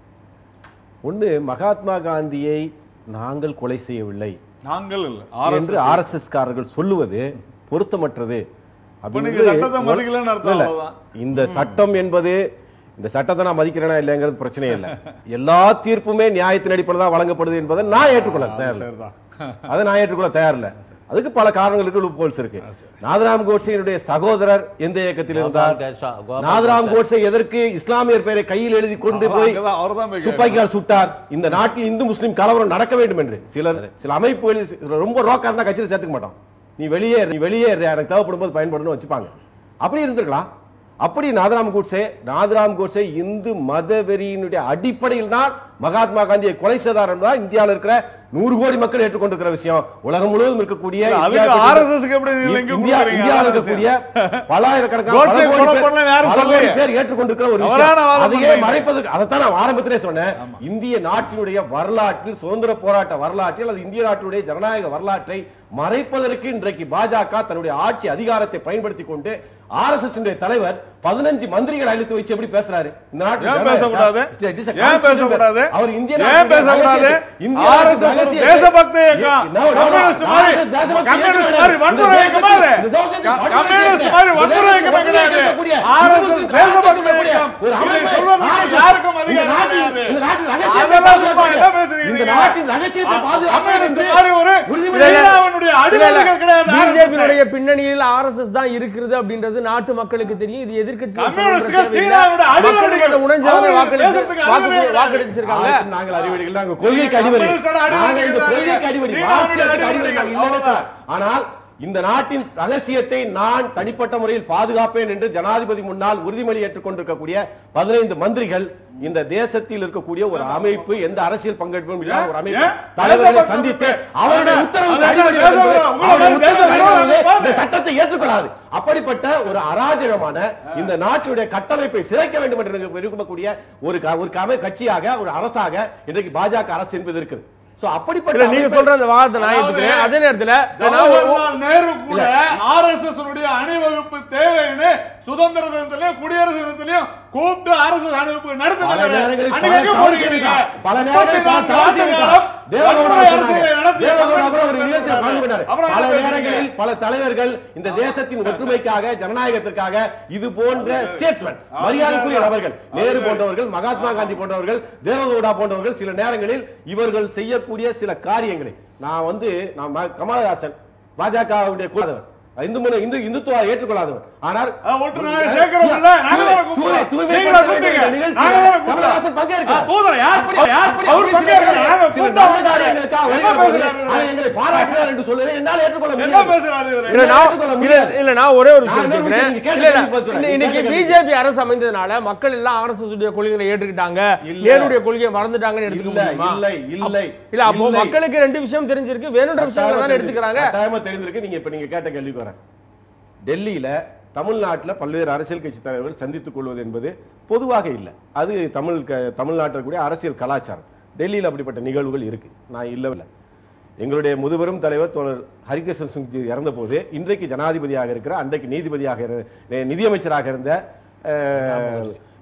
ஒன்று மகாத்மா காந்தியை நாங்கள் கொலை செய்யவில்லை நாங்கள் இல்ல என்று RSS. ஆர்எஸ்எஸ் காரர்கள் சொல்லுவது பொருத்தமற்றது அப்ப நீங்க அப்படிங்கிறது சட்டத்தை மதிக்கலைன்னு அர்த்தம் இல்ல, அவ்வளவுதான். இந்த சட்டம் என்பது இந்த சட்டத்தை நான் மதிக்கிறேனா இல்லைங்கிறது பிரச்சனையே இல்லை எல்லா தீர்ப்புமே நியாயத்தின் அடிப்படையில் தான் வழங்கப்படுது என்பதை நான் ஏற்றுக்கொள்ள தயார் இல்லை. சரிதான் அதை நான் ஏற்றுக்கொள்ள தயார் இல்லை அதுக்கு பல காரணங்களுக்கு லூப்ஹோல்ஸ் இருக்கு நாதராம் கோட்சேனுடைய சகோதரர் எந்த இயக்கத்தில் இருந்தார் கோபால் கோஷா- கோபால் நாதராம் கோஷா. கோட்சே எதற்கு இஸ்லாமியர் பெயரை கையில் எழுதி கொண்டு அதான் போய் அங்கதான் அவர்தான் போய் துப்பாக்கியால் சுட்டார் இந்த நாட்டில் இந்து முஸ்லிம் கலவரம் நடக்க வேண்டும் என்று சிலர் சில அமைப்புகளில் ரொம்ப ரோக்கா இருந்தா கட்சியில் சேர்த்துக்க மாட்டோம் நீ வெளியே நீ வெளியே இரு, எனக்கு தேவைப்படும் போது பயன்படணும் வச்சுப்பாங்க அப்படி இருந்திருக்கலாம் அப்படி நாதராம் கோட்சே நாதராம் கோட்சே இந்து மத வெறியினுடைய அடிப்படையில் தான் மகாத்மா காந்தியை கொலை செய்தார் என்பதால் இந்தியாவில் இருக்கிற நூறு கோடி மக்கள் ஏற்றுக்கொண்டிருக்கிற விஷயம் உலகம் முழுவதும் இருக்கக்கூடிய இல்ல, அதுக்கு இந்தியா- RSS க்கு எப்படி நீங்க link இந்தியா கொடுக்குறீங்க? இந்தியாவில் RSS? இருக்கக்கூடிய பலாயிரக்கணக்கான கோட்சே பல கோடி கொலை பேர் பண்ணலன்னு யாரும் பல கோடி சொல்லலையே. பேர் ஏற்றுக்கொண்டிருக்கிற ஒரு தவறான விஷயம் வாதம் அதையே பண்றீங்க. மறைப்பதற்கு அதைத்தான் நான் ஆரம்பத்திலே சொன்னேன் இந்திய நாட்டினுடைய வரலாற்றில் சுதந்திர போராட்ட வரலாற்றில் அது இந்திய நாட்டினுடைய ஜனநாயக வரலாற்றை மறைப்பதற்கு இன்றைக்கு பாஜக தன்னுடைய ஆட்சி அதிகாரத்தை பயன்படுத்தி கொண்டு ஆர்எஸ்எஸ் தலைவர் பதினஞ்சு மந்திரிகள் அழைத்து வச்சு எப்படி பேசுறாரு இந்த நாட்டில் ஏன் ஜனநாயக- பேசக்கூடாது? It is a ஏன் constitution. பேசக்கூடாது? அவர் இந்திய ஏன் நாட்டினுடைய பேசக்கூடாது? ரகசியத்தை- இந்திய RSS நாட்டின் ஒரு ரகசியத்தை- தேசபக்த இயக்கம். No, no, no. கம்யூனிஸ்ட் மாதிரி- RSS தேசபக்தி கம்யூனிஸ்ட் இயக்கம் மாதிரி கிடையாது. வன்முறை இந்த இயக்கமா இது? இந்த தேசத்தின் க- வன்முறை கம்யூனிஸ்ட் இயக்கம் மாதிரி இந்த வன்முறை தேசத்தின் இயக்கமே வன்முறை கிடையாது. இயக்கக்கூடிய RSS இந்து தேசபக்த இருக்கக்கூடிய இயக்கம். ஒரு இதை அமைப்பு சொல்வதற்கு RSS யாருக்கும் இந்த அதிகாரம் நாட்டின் கிடையாது. இந்த நாட்டின் ரகசியத்தை அதெல்லாம் சும்மா பாதுகாப்பேன் என்ன பேசுறீங்க இந்த நீங்க? நாட்டின் ரகசியத்தை பாதுகாப்பேன் கம்யூனிஸ்ட் என்று மாதிரி ஒரு உறுதிமொழி சீனாவினுடைய அடிமைகள் கிடையாது பிஜேபியினுடைய பின்னணியில் ஆர்எஸ்எஸ் தான் இருக்கிறது அப்படின்றது நாட்டு மக்களுக்கு தெரியும் இது எதிர்க்கட்சி கம்யூனிஸ்டுகள் சீனாவுடைய அடிமைகள். உணர்ச்சாக அவங்க வாக்களித்து பேசுறதுக்கு வாக்கு அருகதை கிடையாது. வாக்களிச்சிருக்காங்க யாருக்கும் நாங்கள் அறிவடிகள் நாங்கள் கொள்கைக்கு அடிவடி கம்யூனிஸ்டோட அடிவடி நாங்கள் இந்த கிடையாது. கொள்கைக்கு அடிவடி சீனாவுடைய மார்க்சியத்துக்கு அடிவடி அடிவடி நாங்கள் இல்லைன்னு அவ்வளவுதான். சொல்லல. ஆனால் இந்த நாட்டின் ரகசியத்தை நான் தனிப்பட்ட முறையில் பாதுகாப்பேன் என்று ஜனாதிபதி முன்னால் உறுதிமொழி ஏற்றுக்கொண்டிருக்கக்கூடிய பதினைந்து மந்திரிகள் இந்த தேசத்தில் இருக்கக்கூடிய ஒரு அமைப்பு எந்த அரசியல் பங்கெடுப்பும் இல்லாத ஒரு அமைப்பு ஏன்? தலைவர்களை தேசபக்த சந்தித்து மக்கள் அவருடைய அது- உத்தரவுக்கு அது அடிபடி தேச என்பது- விரோதம். உங்களை அவருடைய மாதிரி தேச உத்தரவுக்கு விரோதம் அடிபடி பாரு. இந்த சட்டத்தை ஏற்றுக்கொள்ளாது அப்படிப்பட்ட ஒரு அராஜகமான இந்த நாட்டினுடைய கட்டமைப்பை சிதைக்க வேண்டும் என்று விரும்பக்கூடிய ஒரு க- ஒரு கம- கட்சியாக ஒரு அரசாக இன்றைக்கு பாஜக அரசு என்பது இருக்குது சோ அப்படிப்பட்ட இல்ல நீங்க அமைப்பை- சொல்ற அந்த வாதத்தை நான் அதாவது ஏத்துக்கிறேன் அதே நேரத்துல நான் ஒரு- ஜவஹர்லால் நேரு கூட ஆர்எஸ்எஸ் உடைய அணிவகுப்பு தேவைன்னு சுதந்திர தினத்திலயும் குடியரசு தினத்திலயும் கூப்பிட்டு ஆர்எஸ்எஸ் அணிவகுப்பு பல நடத்துனாரு நேரங்களில் பல அன்னைக்கு எங்க தவறு போனீங்க செய்திருக்கார். நீங்க? பல நேரங்களில் பல முப்பத்தி தவறு நான்கு செய்திருக்கார். ஆண்டு தேவகவுடா வன்முறை சொன்னாங்க. அரசியலை நடத்திய தேவகவுடா கூட ஒரு காங்கிரஸ் நிகழ்ச்சியில் கலந்து கொண்டார். அப்புறம் பல என்ன நேரங்களில் பேசுறீங்க? பல தலைவர்கள் இந்த தேசத்தின் ஒற்றுமைக்காக ஜனநாயகத்திற்காக இது போன்ற ஸ்டேட்ஸ்மேன் மரியாதைக்குரிய நபர்கள் நேரு போன்றவர்கள் மகாத்மா காந்தி போன்றவர்கள் தேவகவுடா போன்றவர்கள் சில நேரங்களில் இவர்கள் செய்யக்கூடிய சில காரியங்களை நான் வந்து நான் ம- கமலஹாசன் பாஜகவுடைய கூடாதவர் இந்து முறை இந்து இந்துத்துவா ஏற்றுக்கொள்ளாதவர் ஆனால் அஹ் ஒட்டு நாங்க சேர்க்கிறோம் இல்ல? நாங்க தானே கூப்பிடுறோம். தூய்மை நீங்களா படுத்த வேண்டும் கூப்பிட்டீங்க? என்ற நிகழ்ச்சியில் நாங்க தானே கூப்பிடுறோம். கமலஹாசன் பங்கேற்கிறார். அஹ் தூதர் யார்? அப்படி- யார்? அப்படி அவர் அப்படி பங்கேற்கிறார். சில நாங்க சில கூப்பிட்டோம். நல்ல காரியங்களுக்காக என்ன வருகிற போது பேசுறாரு? அதை எங்களை பாராட்டுகிறார் என்று சொல்வதை என்னால் ஏற்றுக்கொள்ள என்ன முடியாது பேசுறாரு இவரு? இல்ல நான் ஏற்றுக்கொள்ள இல்ல முடியாது. இல்ல நான் ஒரே ஒரு நான் விஷயம் இன்னொரு விஷயம் கேட்கிறேன் நீங்க கேட்ட இல்ல, இல்ல, கேள்விக்கு பதில் சொல்றேன். இன்னைக்கு கேட்ட பிஜேபி அரசு அமைந்ததுனால மக்கள் எல்லாம் ஆர்எஸ்எஸ் உடைய கொள்கைகளை ஏற்றுக்கிட்டாங்க இல்ல. நேருடைய கொள்கையை மறந்துட்டாங்கன்னு எடுத்துக்க இல்ல, முடியுமா இல்லை, இல்லை, இல்ல அப்போ இல்லை. மக்களுக்கு ரெண்டு விஷயம் தெரிஞ்சிருக்கு வேணுன்ற விஷயங்களை தானே எடுத்துக்கிறாங்க கட்டாயமா தெரிந்திருக்கு நீங்க இப்ப நீங்க கேட்ட கேள்விக்கு வரேன் டெல்லியில தமிழ்நாட்டுல பல்வேறு அரசியல் கட்சி தலைவர்கள் சந்தித்துக் கொள்வது என்பது பொதுவாக இல்லை அது தமிழ் க- தமிழ்நாட்டில் கூடிய அரசியல் கலாச்சாரம் டெல்லியில் அப்படிப்பட்ட நிகழ்வுகள் இருக்கு நான் இல்லவில்லை எங்களுடைய முதுபெரும் தலைவர் தோழர் ஹரிகிருஷ்ணன் சிங்ஜி இறந்த போது இன்றைக்கு ஜனாதிபதியாக இருக்கிற அன்றைக்கு நீதிபதியாக இருந்த நிதியமைச்சராக இருந்த அஹ்,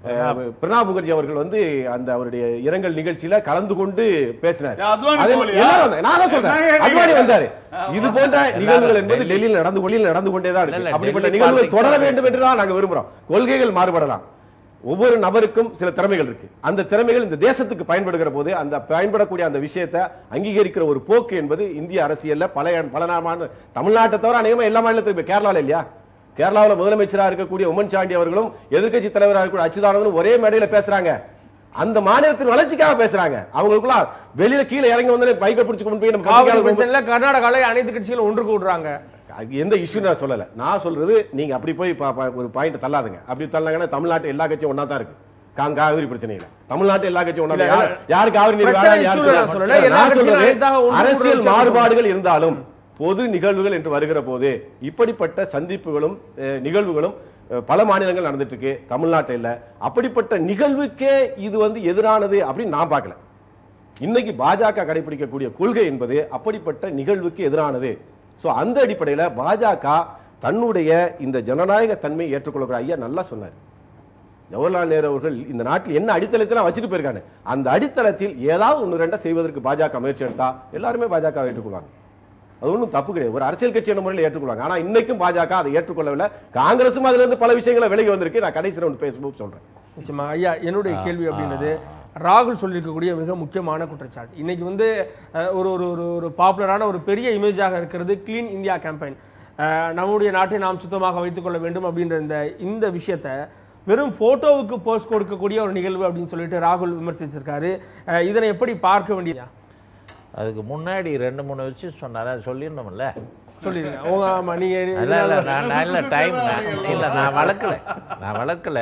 அஹ், பிரணாப் முகர்ஜி அவர்கள் வந்து அந்த அவருடைய இரங்கல் நிகழ்ச்சியில கலந்து கொண்டு பேசினார் ஏன் அத்வானி அதே மாதிரி போகலையா? எல்லாரும் வந்தாங்க. நான் தான் சொல்றேன் நான் அத்வானி வந்தாரு இது போன்ற நிகழ்வுகள் எல்லாரும் என்பது டெல்லி- டெல்லியில் நடந்து கொள்ளியில் நடந்து கொண்டே தான் இல்ல, இருக்கு இல்ல, அப்படிப்பட்ட டெல்லி நிகழ்வுகள் politics தொடர தான் வேண்டும் என்று தான் நாங்க விரும்புறோம் கொள்கைகள் மாறுபடலாம் ஒவ்வொரு நபருக்கும் சில திறமைகள் இருக்கு அந்த திறமைகள் இந்த தேசத்துக்கு பயன்படுகிற போது அந்த பயன்படக்கூடிய அந்த விஷயத்தை அங்கீகரிக்கிற ஒரு போக்கு என்பது இந்திய அரசியல்ல பல பல நாமான தமிழ்நாட்டை தவிர அநேகமா எல்லா மாநிலத்திலும் இப்ப கேரளால இல்லையா கேரளாவுல முதலமைச்சராக இருக்கக்கூடிய உம்மன் சாண்டி அவர்களும் எதிர்க்கட்சி தலைவராக இருக்கக்கூடிய அச்சுதானந்தனும் ஒரே மேடையில பேசுறாங்க அந்த மாநிலத்தின் வளர்ச்சிக்காக பேசுறாங்க அவங்களுக்குள்ள வெளியில கீழே இறங்கி வந்து மைக்க பிடிச்சு கொண்டு போய் நம்ம காவிரி பத்திரிகையாளர் பிரச்சனையில கர்நாடகால அனைத்து கட்சிகளும் ஒன்று கூடுறாங்க அது எந்த இஷ்யூ நான் சொல்லல நான் சொல்றது நீங்க அப்படி போய் பா- பா- ஒரு பாயிண்ட் தள்ளாதுங்க அப்படி தள்ளாங்கன்னா தமிழ்நாட்டு எல்லா கட்சியும் ஒண்ணா தான் இருக்கு காங்க காவிரி பிரச்சனையில தமிழ்நாட்டு எல்லா கட்சியும் ஒண்ணா தான். யார் யாரு காவிரி நீர் பிரச்சனை வேணாம், யாரு issue நான் சொல்லலாம். சொல்லல. எல்லா நான் கட்சியும் சொல்றது அனைத்தாக ஒன்று அரசியல் கூடுற விஷயம் மாறுபாடுகள் இருந்தாலும் பொது நிகழ்வுகள் என்று வருகிற போது இப்படிப்பட்ட சந்திப்புகளும் அஹ், நிகழ்வுகளும் அஹ், பல மாநிலங்கள் நடந்துட்டு இருக்கு தமிழ்நாட்டில் இல்ல அப்படிப்பட்ட நிகழ்வுக்கே இது வந்து எதிரானது அப்படின்னு நான் பார்க்கல இன்னைக்கு பாஜக கடைபிடிக்கக்கூடிய கொள்கை என்பது அப்படிப்பட்ட நிகழ்வுக்கு எதிரானது சோ அந்த அடிப்படையில பாஜக தன்னுடைய இந்த ஜனநாயக தன்மையை ஏற்றுக்கொள்ளக்கூடிய ஐயா நல்லா சொன்னார் ஜவஹர்லால் நேரு அவர்கள் இந்த நாட்டில் என்ன அடித்தளத்தில் வச்சுட்டு போயிருக்காங்க அந்த அடித்தளத்தில் ஏதாவது ஒன்று ரெண்டா செய்வதற்கு பாஜக முயற்சி எடுத்தா எல்லாருமே பாஜக ஏற்றுக்கொள்வாங்க அது ஒன்றும் தப்பு கிடையாது ஒரு அரசியல் கட்சி என்ற முறையில் ஏற்றுக்கொள்வாங்க ஆனா இன்னைக்கும் பாஜக அதை ஏற்றுக்கொள்ளவில்லை காங்கிரசும் அதுல இருந்து பல விஷயங்களை விலகி வந்திருக்கு நான் கடைசி ரவுண்ட் பேசும்போது சொல்றேன் நிச்சயமா ஐயா என்னுடைய கேள்வி அப்படின்றது ராகுல் சொல்லியிருக்கக்கூடிய மிக முக்கியமான குற்றச்சாட்டு இன்னைக்கு வந்து அஹ், ஒரு ஒரு ஒரு ஒரு பாப்புலரான ஒரு பெரிய இமேஜாக இருக்கிறது க்ளீன் இந்தியா கேம்பெயின் நம்முடைய நாட்டை நாம் சுத்தமாக வைத்துக் கொள்ள வேண்டும் அப்படின்ற இந்த இந்த விஷயத்தை வெறும் போட்டோவுக்கு போஸ்ட் கொடுக்கக்கூடிய ஒரு நிகழ்வு அப்படின்னு சொல்லிட்டு ராகுல் விமர்சிச்சிருக்காரு அஹ், இதனை எப்படி பார்க்க வேண்டியதா அதுக்கு முன்னாடி ரெண்டு மூணு விஷயம் சொன்னார் அது சொல்லிடணும்ல சொல்லிடுங்க உங்க ஆமா நீங்க இல்ல இல்ல நான் நான் இல்ல டைம் இல்ல நான் வளர்க்கல நான் வளர்க்கல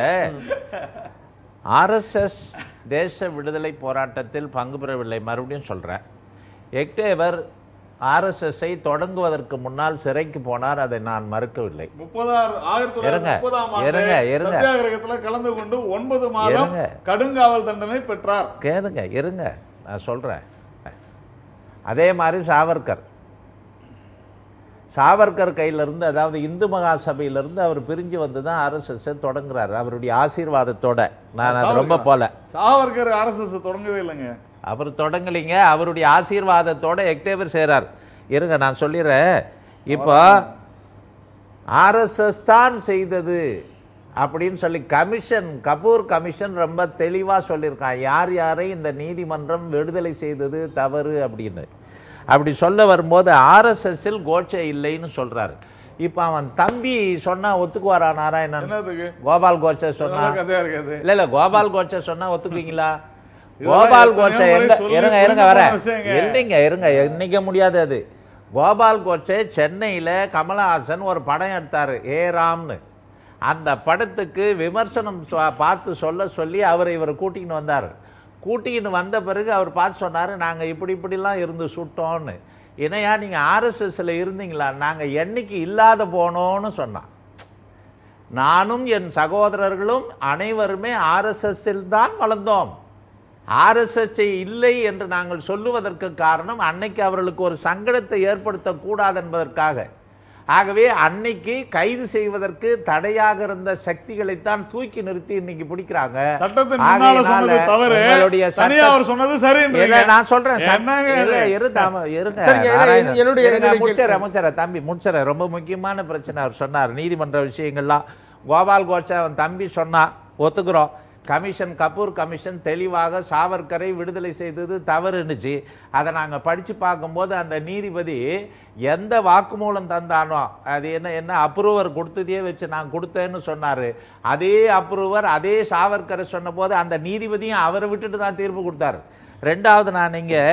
ஆர்எஸ்எஸ் தேச விடுதலை போராட்டத்தில் பங்கு பெறவில்லை மறுபடியும் சொல்றேன் எக்டேவர் ஆர்எஸ்எஸ்ஐ தொடங்குவதற்கு முன்னால் சிறைக்கு போனார் அதை நான் மறுக்கவில்லை முப்பதாறு ஆயிரத்தி தொள்ளாயிரத்தி இருங்க, முப்பதாம் இருங்க, ஆண்டு இருங்க. சத்தியாகிரகத்துல கலந்து கொண்டு ஒன்பது மாதம் இருங்க. கடுங்காவல் தண்டனை பெற்றார் கேளுங்க இருங்க நான் சொல்றேன் அதே மாதிரி சாவர்கர் சாவர்கர் கையிலிருந்து அதாவது இந்து மகா சபையிலிருந்து அவர் பிரிஞ்சு வந்து தான் ஆர்எஸ்எஸ் தொடங்குறாரு அவருடைய ஆசீர்வாதத்தோட நான் அது ரொம்ப போல சாவர்கர் ஆர்எஸ்எஸ் தொடங்கவே இல்லைங்க அவர் தொடங்கலைங்க அவருடைய ஆசீர்வாதத்தோட எக்டேவர் செய்கிறார் இருங்க நான் சொல்லிடுறேன் இப்போ ஆர்எஸ்எஸ் தான் செய்தது அப்படின்னு சொல்லி கமிஷன் கபூர் கமிஷன் ரொம்ப தெளிவாக சொல்லியிருக்கான் யார் யாரை இந்த நீதிமன்றம் விடுதலை செய்தது தவறு அப்படின்னு அப்படி சொல்ல வரும்போது ஆர்எஸ்எஸ்ஸில் கோட்சே இல்லைன்னு சொல்றாரு இப்போ அவன் தம்பி சொன்னா ஒத்துக்குவாரா நாராயணன் என்னதுக்கு கோபால் கோட்சே சொன்னா நல்ல கதையா இருக்காது இல்ல இல்ல கோபால் கோட்சே சொன்னா ஒத்துக்குவீங்களா இதெல்லாம் கோபால் எத்தனையோ கோட்சே முறை எங்க சொல்லி இருங்க இருங்க புரிஞ்சு வர போன விஷயங்க. இல்லைங்க இருங்க என்னைக்க முடியாது அது கோபால் கோட்சே சென்னையில கமலஹாசன் ஒரு படம் எடுத்தாரு ஏ ராம்னு அந்த படத்துக்கு விமர்சனம் சொ- பார்த்து சொல்ல சொல்லி அவரை இவர் கூட்டிக்கின்னு வந்தார் கூட்டிக்கின்னு வந்த பிறகு அவர் பார்த்து சொன்னார் நாங்கள் இப்படி இப்படிலாம் இருந்து சுட்டோன்னு இணையா நீங்கள் ஆர்எஸ்எஸ்ல இருந்தீங்களா நாங்கள் என்னைக்கு இல்லாத போனோன்னு சொன்னான் நானும் என் சகோதரர்களும் அனைவருமே ஆர்எஸ்எஸ்ஸில் தான் வளர்ந்தோம் ஆர்எஸ்எஸ்ஐ இல்லை என்று நாங்கள் சொல்லுவதற்கு காரணம் அன்னைக்கு அவர்களுக்கு ஒரு சங்கடத்தை ஏற்படுத்தக்கூடாது என்பதற்காக ஆகவே அன்னைக்கு கைது செய்வதற்கு தடையாக இருந்த சக்திகளைத்தான் தூக்கி நிறுத்தி இன்னைக்கு பிடிக்கிறாங்க சட்டத்தின் முன்னால ஆகையினால சொன்னது தவறு உங்களுடைய தனியா சட்ட- அவர் சொன்னது சரின்றீங்க. இல்ல, நான் சொல்றேன் சட்ட- என்னங்க இல்ல, இது? இரு தாம- இருங்க சரிங்க, இல்ல, நாராயணன். என்னுடைய- இருங்க, என்னுடைய முடிச்சிடுறேன், கேள்வி- முடிச்சிடுறேன், தம்பி முடிச்சிடுறேன். ரொம்ப முக்கியமான பிரச்சனை அவர் சொன்னார் நீதிமன்ற விஷயங்கள்லாம் கோபால் கோட்சே அவன் தம்பி சொன்னா ஒத்துக்கிறோம் கமிஷன் கபூர் கமிஷன் தெளிவாக சாவர்கரை விடுதலை செய்தது தவறுன்னுச்சு அதை நாங்கள் படித்து பார்க்கும்போது அந்த நீதிபதி எந்த வாக்குமூலம் தந்தானோ அது என்ன என்ன அப்ரூவர் கொடுத்ததையே வச்சு நான் கொடுத்தேன்னு சொன்னார் அதே அப்ரூவர் அதே சாவர்கரை சொன்னபோது அந்த நீதிபதியும் அவரை விட்டுட்டு தான் தீர்ப்பு கொடுத்தாரு ரெண்டாவது நான் இங்கே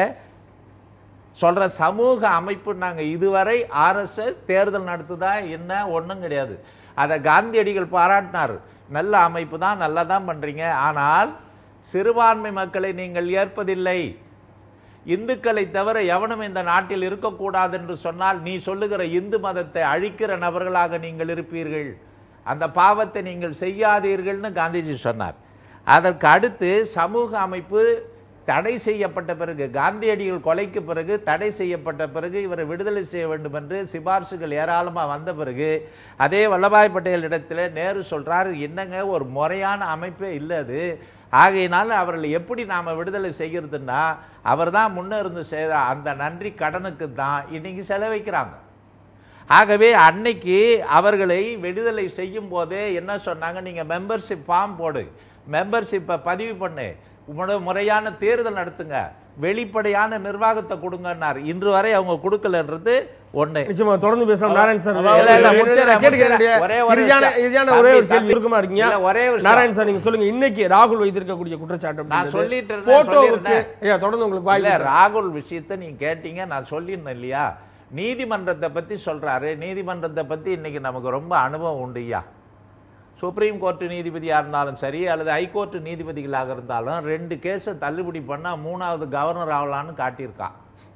சொல்ற சமூக அமைப்பு நாங்க இதுவரை ஆர்எஸ்எஸ் தேர்தல் நடத்துதா என்ன ஒண்ணும் கிடையாது அதை காந்தியடிகள் பாராட்டினார் நல்ல அமைப்பு தான் நல்லா தான் பண்றீங்க ஆனால் சிறுபான்மை மக்களை நீங்கள் ஏற்பதில்லை இந்துக்களை தவிர எவனும் இந்த நாட்டில் இருக்கக்கூடாது என்று சொன்னால் நீ சொல்லுகிற இந்து மதத்தை அழிக்கிற நபர்களாக நீங்கள் இருப்பீர்கள் அந்த பாவத்தை நீங்கள் செய்யாதீர்கள்னு காந்திஜி சொன்னார் அதற்கு அடுத்து சமூக அமைப்பு தடை செய்யப்பட்ட பிறகு காந்தியடிகள் கொலைக்கு பிறகு தடை செய்யப்பட்ட பிறகு இவரை விடுதலை செய்ய வேண்டும் என்று சிபார்சுகள் ஏராளமாக வந்த பிறகு அதே வல்லபாய் பட்டேல் இடத்துல நேரு சொல்றாரு என்னங்க ஒரு முறையான அமைப்பே இல்லை அது ஆகையினால அவர்களை எப்படி நாம் விடுதலை செய்கிறதுன்னா அவர் தான் முன்ன இருந்து செய்த அந்த நன்றி கடனுக்கு தான் இன்னைக்கு செலவைக்கிறாங்க ஆகவே அன்னைக்கு அவர்களை விடுதலை செய்யும் போதே என்ன சொன்னாங்க நீங்க மெம்பர்ஷிப் ஃபார்ம் போடு மெம்பர்ஷிப்பை பதிவு பண்ணு உங்களோட முறையான தேர்தல் நடத்துங்க வெளிப்படையான நிர்வாகத்தை கொடுங்கன்னார் இன்று வரை அவங்க கொடுக்கலன்றது ஒண்ணு நிச்சயமா தொடர்ந்து பேசலாம் நாராயண் சார் அதாவது- இல்ல, இல்ல, முடிச்சிடுறேன், கேட்டுக்க முடிச்சிடுறேன். வேண்டிய ஒரே ஒரு இறுதியான விஷயம். இறுதியான ஒரே ஒரு தம்பி, கேள்வி தம்பி. இருக்குமா இருக்கீங்க இல்ல, ஒரே ஒரு விஷயம். நாராயண் சார் நீங்க சொல்லுங்க இன்னைக்கு ராகுல் வைத்திருக்கக்கூடிய குற்றச்சாட்டு நான் அப்படின்றது சொல்லிட்டு இருந்தேன், போட்டோவுக்கு சொல்லியிருந்தேன். ஐயா தொடர்ந்து உங்களுக்கு இல்ல வாய்ப்பு ராகுல் விஷயத்தை நீங்க கேட்டீங்க நான் சொல்லியிருந்தேன் இல்லையா நீதிமன்றத்தை பத்தி சொல்றாரு நீதிமன்றத்தை பத்தி இன்னைக்கு நமக்கு ரொம்ப அனுபவம் உண்டு ஐயா சுப்ரீம் கோர்ட் நீதிபதியாக இருந்தாலும் சரி அல்லது ஹைகோர்ட் நீதிபதிகளாக இருந்தாலும் ரெண்டு கேஸை தள்ளுபடி பண்ணா மூணாவது கவர்னர் ஆகலான்னு காட்டியிருக்கான்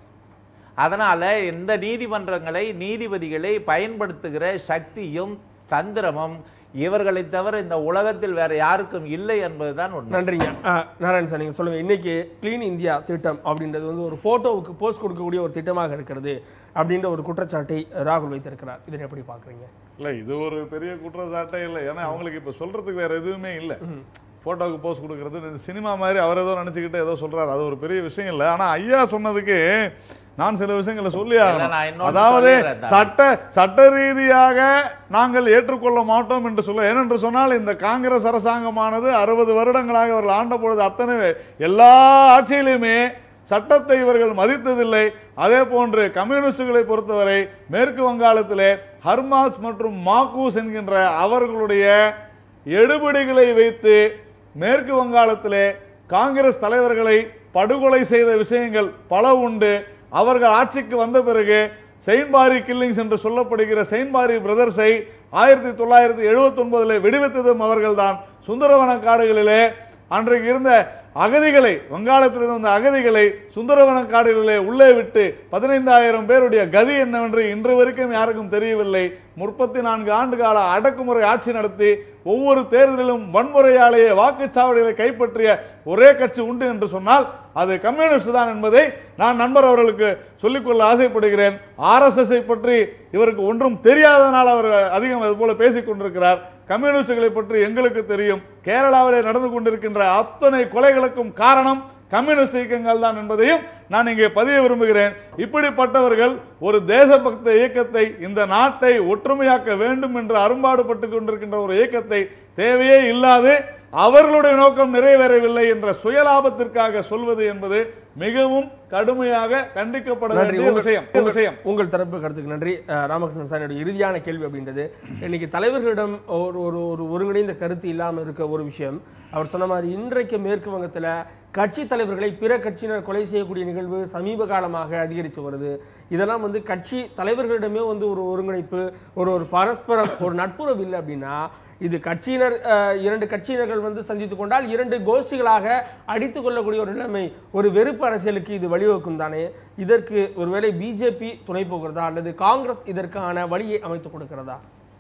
அதனால இந்த நீதிமன்றங்களை நீதிபதிகளை பயன்படுத்துகிற சக்தியும் தந்திரமும் இவர்களை தவிர இந்த உலகத்தில் வேற யாருக்கும் இல்லை என்பதுதான் உண்மை நன்றிங்க ஆ, நாராயண் சார் நீங்க சொல்லுங்க இன்னைக்கு கிளீன் இந்தியா திட்டம் அப்படின்றது வந்து ஒரு போட்டோவுக்கு போஸ்ட் கொடுக்கக்கூடிய ஒரு திட்டமாக இருக்கிறது அப்படின்ற ஒரு குற்றச்சாட்டை ராகுல் வைத்திருக்கிறார் இதை எப்படி பாக்குறீங்க இல்ல இது ஒரு பெரிய குற்றச்சாட்டே இல்லை ஏன்னா அவங்களுக்கு இப்ப சொல்றதுக்கு வேற எதுவுமே இல்லை போட்டோவுக்கு போஸ்ட் கொடுக்கறது இந்த சினிமா மாதிரி அவர் ஏதோ நினைச்சுக்கிட்டு ஏதோ சொல்றாரு அது ஒரு பெரிய விஷயம் இல்லை ஆனா ஐயா சொன்னதுக்கு நான் சில விஷயங்களை சொல்லி இல்ல, ஆகணும் நான் இன்னொன்னு அதாவது சொல்லிடுறேன் தம்பி. சட்ட சட்ட ரீதியாக நாங்கள் ஏற்றுக்கொள்ள மாட்டோம் என்று சொல்ல ஏனென்று சொன்னால் இந்த காங்கிரஸ் அரசாங்கமானது அறுபது வருடங்களாக அவர்கள் ஆண்ட பொழுது அத்தனை எல்லா ஆட்சியிலுமே சட்டத்தை இவர்கள் மதித்ததில்லை அதே போன்று கம்யூனிஸ்டுகளை பொறுத்தவரை மேற்கு வங்காளத்திலே ஹர்மாஸ் மற்றும் மாக்கூஸ் என்கின்ற அவர்களுடைய எடுபிடிகளை வைத்து மேற்கு வங்காளத்திலே காங்கிரஸ் தலைவர்களை படுகொலை செய்த விஷயங்கள் பல உண்டு அவர்கள் ஆட்சிக்கு வந்த பிறகு செயின்பாரி கில்லிங்ஸ் என்று சொல்லப்படுகிற செயின்பாரி பிரதர்ஸை ஆயிரத்தி தொள்ளாயிரத்தி எழுபத்தி ஒன்பதுல விடுவித்ததும் அவர்கள்தான் சுந்தரவன காடுகளிலே அன்றைக்கு இருந்த அகதிகளை வங்காளத்திலிருந்து வந்த அகதிகளை சுந்தரவன காடுகளிலே உள்ளே விட்டு பதினைந்தாயிரம் பேருடைய கதி என்னவென்று இன்று வரைக்கும் யாருக்கும் தெரியவில்லை முப்பத்தி நான்கு ஆண்டு கால அடக்குமுறை ஆட்சி நடத்தி ஒவ்வொரு தேர்தலிலும் வன்முறையாலேயே வாக்குச்சாவடிகளை கைப்பற்றிய ஒரே கட்சி உண்டு என்று சொன்னால் அது கம்யூனிஸ்ட் தான் என்பதை நான் நண்பர் அவர்களுக்கு சொல்லிக்கொள்ள ஆசைப்படுகிறேன் ஆர்எஸ்எஸ்ஐ பற்றி இவருக்கு ஒன்றும் தெரியாதனால் அவர் அதிகம் அது போல பேசிக் கொண்டிருக்கிறார் கம்யூனிஸ்டுகளை பற்றி எங்களுக்கு தெரியும் கேரளாவிலே நடந்து கொண்டிருக்கின்ற அத்தனை கொலைகளுக்கும் காரணம் கம்யூனிஸ்ட் இயக்கங்கள் தான் என்பதையும் நான் இங்கே பதிய விரும்புகிறேன் இப்படிப்பட்டவர்கள் ஒரு தேசபக்த இயக்கத்தை இந்த நாட்டை ஒற்றுமையாக்க வேண்டும் என்று அரும்பாடுபட்டு கொண்டிருக்கின்ற ஒரு இயக்கத்தை தேவையே இல்லாது அவர்களுடைய நோக்கம் நிறைவேறவில்லை என்ற சுயலாபத்திற்காக சொல்வது என்பது மிகவும் கடுமையாக கண்டிக்கப்பட நன்றி வேண்டிய உங்கள் விஷயம் உங்கள் விஷயம் உங்கள் தரப்பு கருத்துக்கு நன்றி அஹ், ராமகிருஷ்ணன் சார் இறுதியான கேள்வி அப்படின்றது இன்னைக்கு தலைவர்களிடம் ஒரு ஒரு ஒரு ஒருங்கிணைந்த கருத்து இல்லாமல் இருக்க ஒரு விஷயம் அவர் சொன்ன மாதிரி இன்றைக்கு மேற்கு வங்கத்துல கட்சி தலைவர்களை பிற கட்சியினர் கொலை செய்யக்கூடிய நிகழ்வு சமீப காலமாக அதிகரித்து வருது இதெல்லாம் வந்து கட்சி தலைவர்களிடமே வந்து ஒரு ஒருங்கிணைப்பு ஒரு ஒரு பரஸ்பரம் ஒரு நட்புறவு இல்லை அப்படின்னா இது கட்சியினர் அஹ், இரண்டு கட்சியினர்கள் வந்து சந்தித்துக் கொண்டால் இரண்டு கோஷ்டிகளாக அடித்துக் கொள்ளக்கூடிய ஒரு நிலைமை ஒரு வெறுப்பு அரசியலுக்கு இது வழிவகுக்கும் தானே இதற்கு ஒருவேளை பிஜேபி துணை போகிறதா அல்லது காங்கிரஸ் இதற்கான வழியை அமைத்துக் கொடுக்கிறதா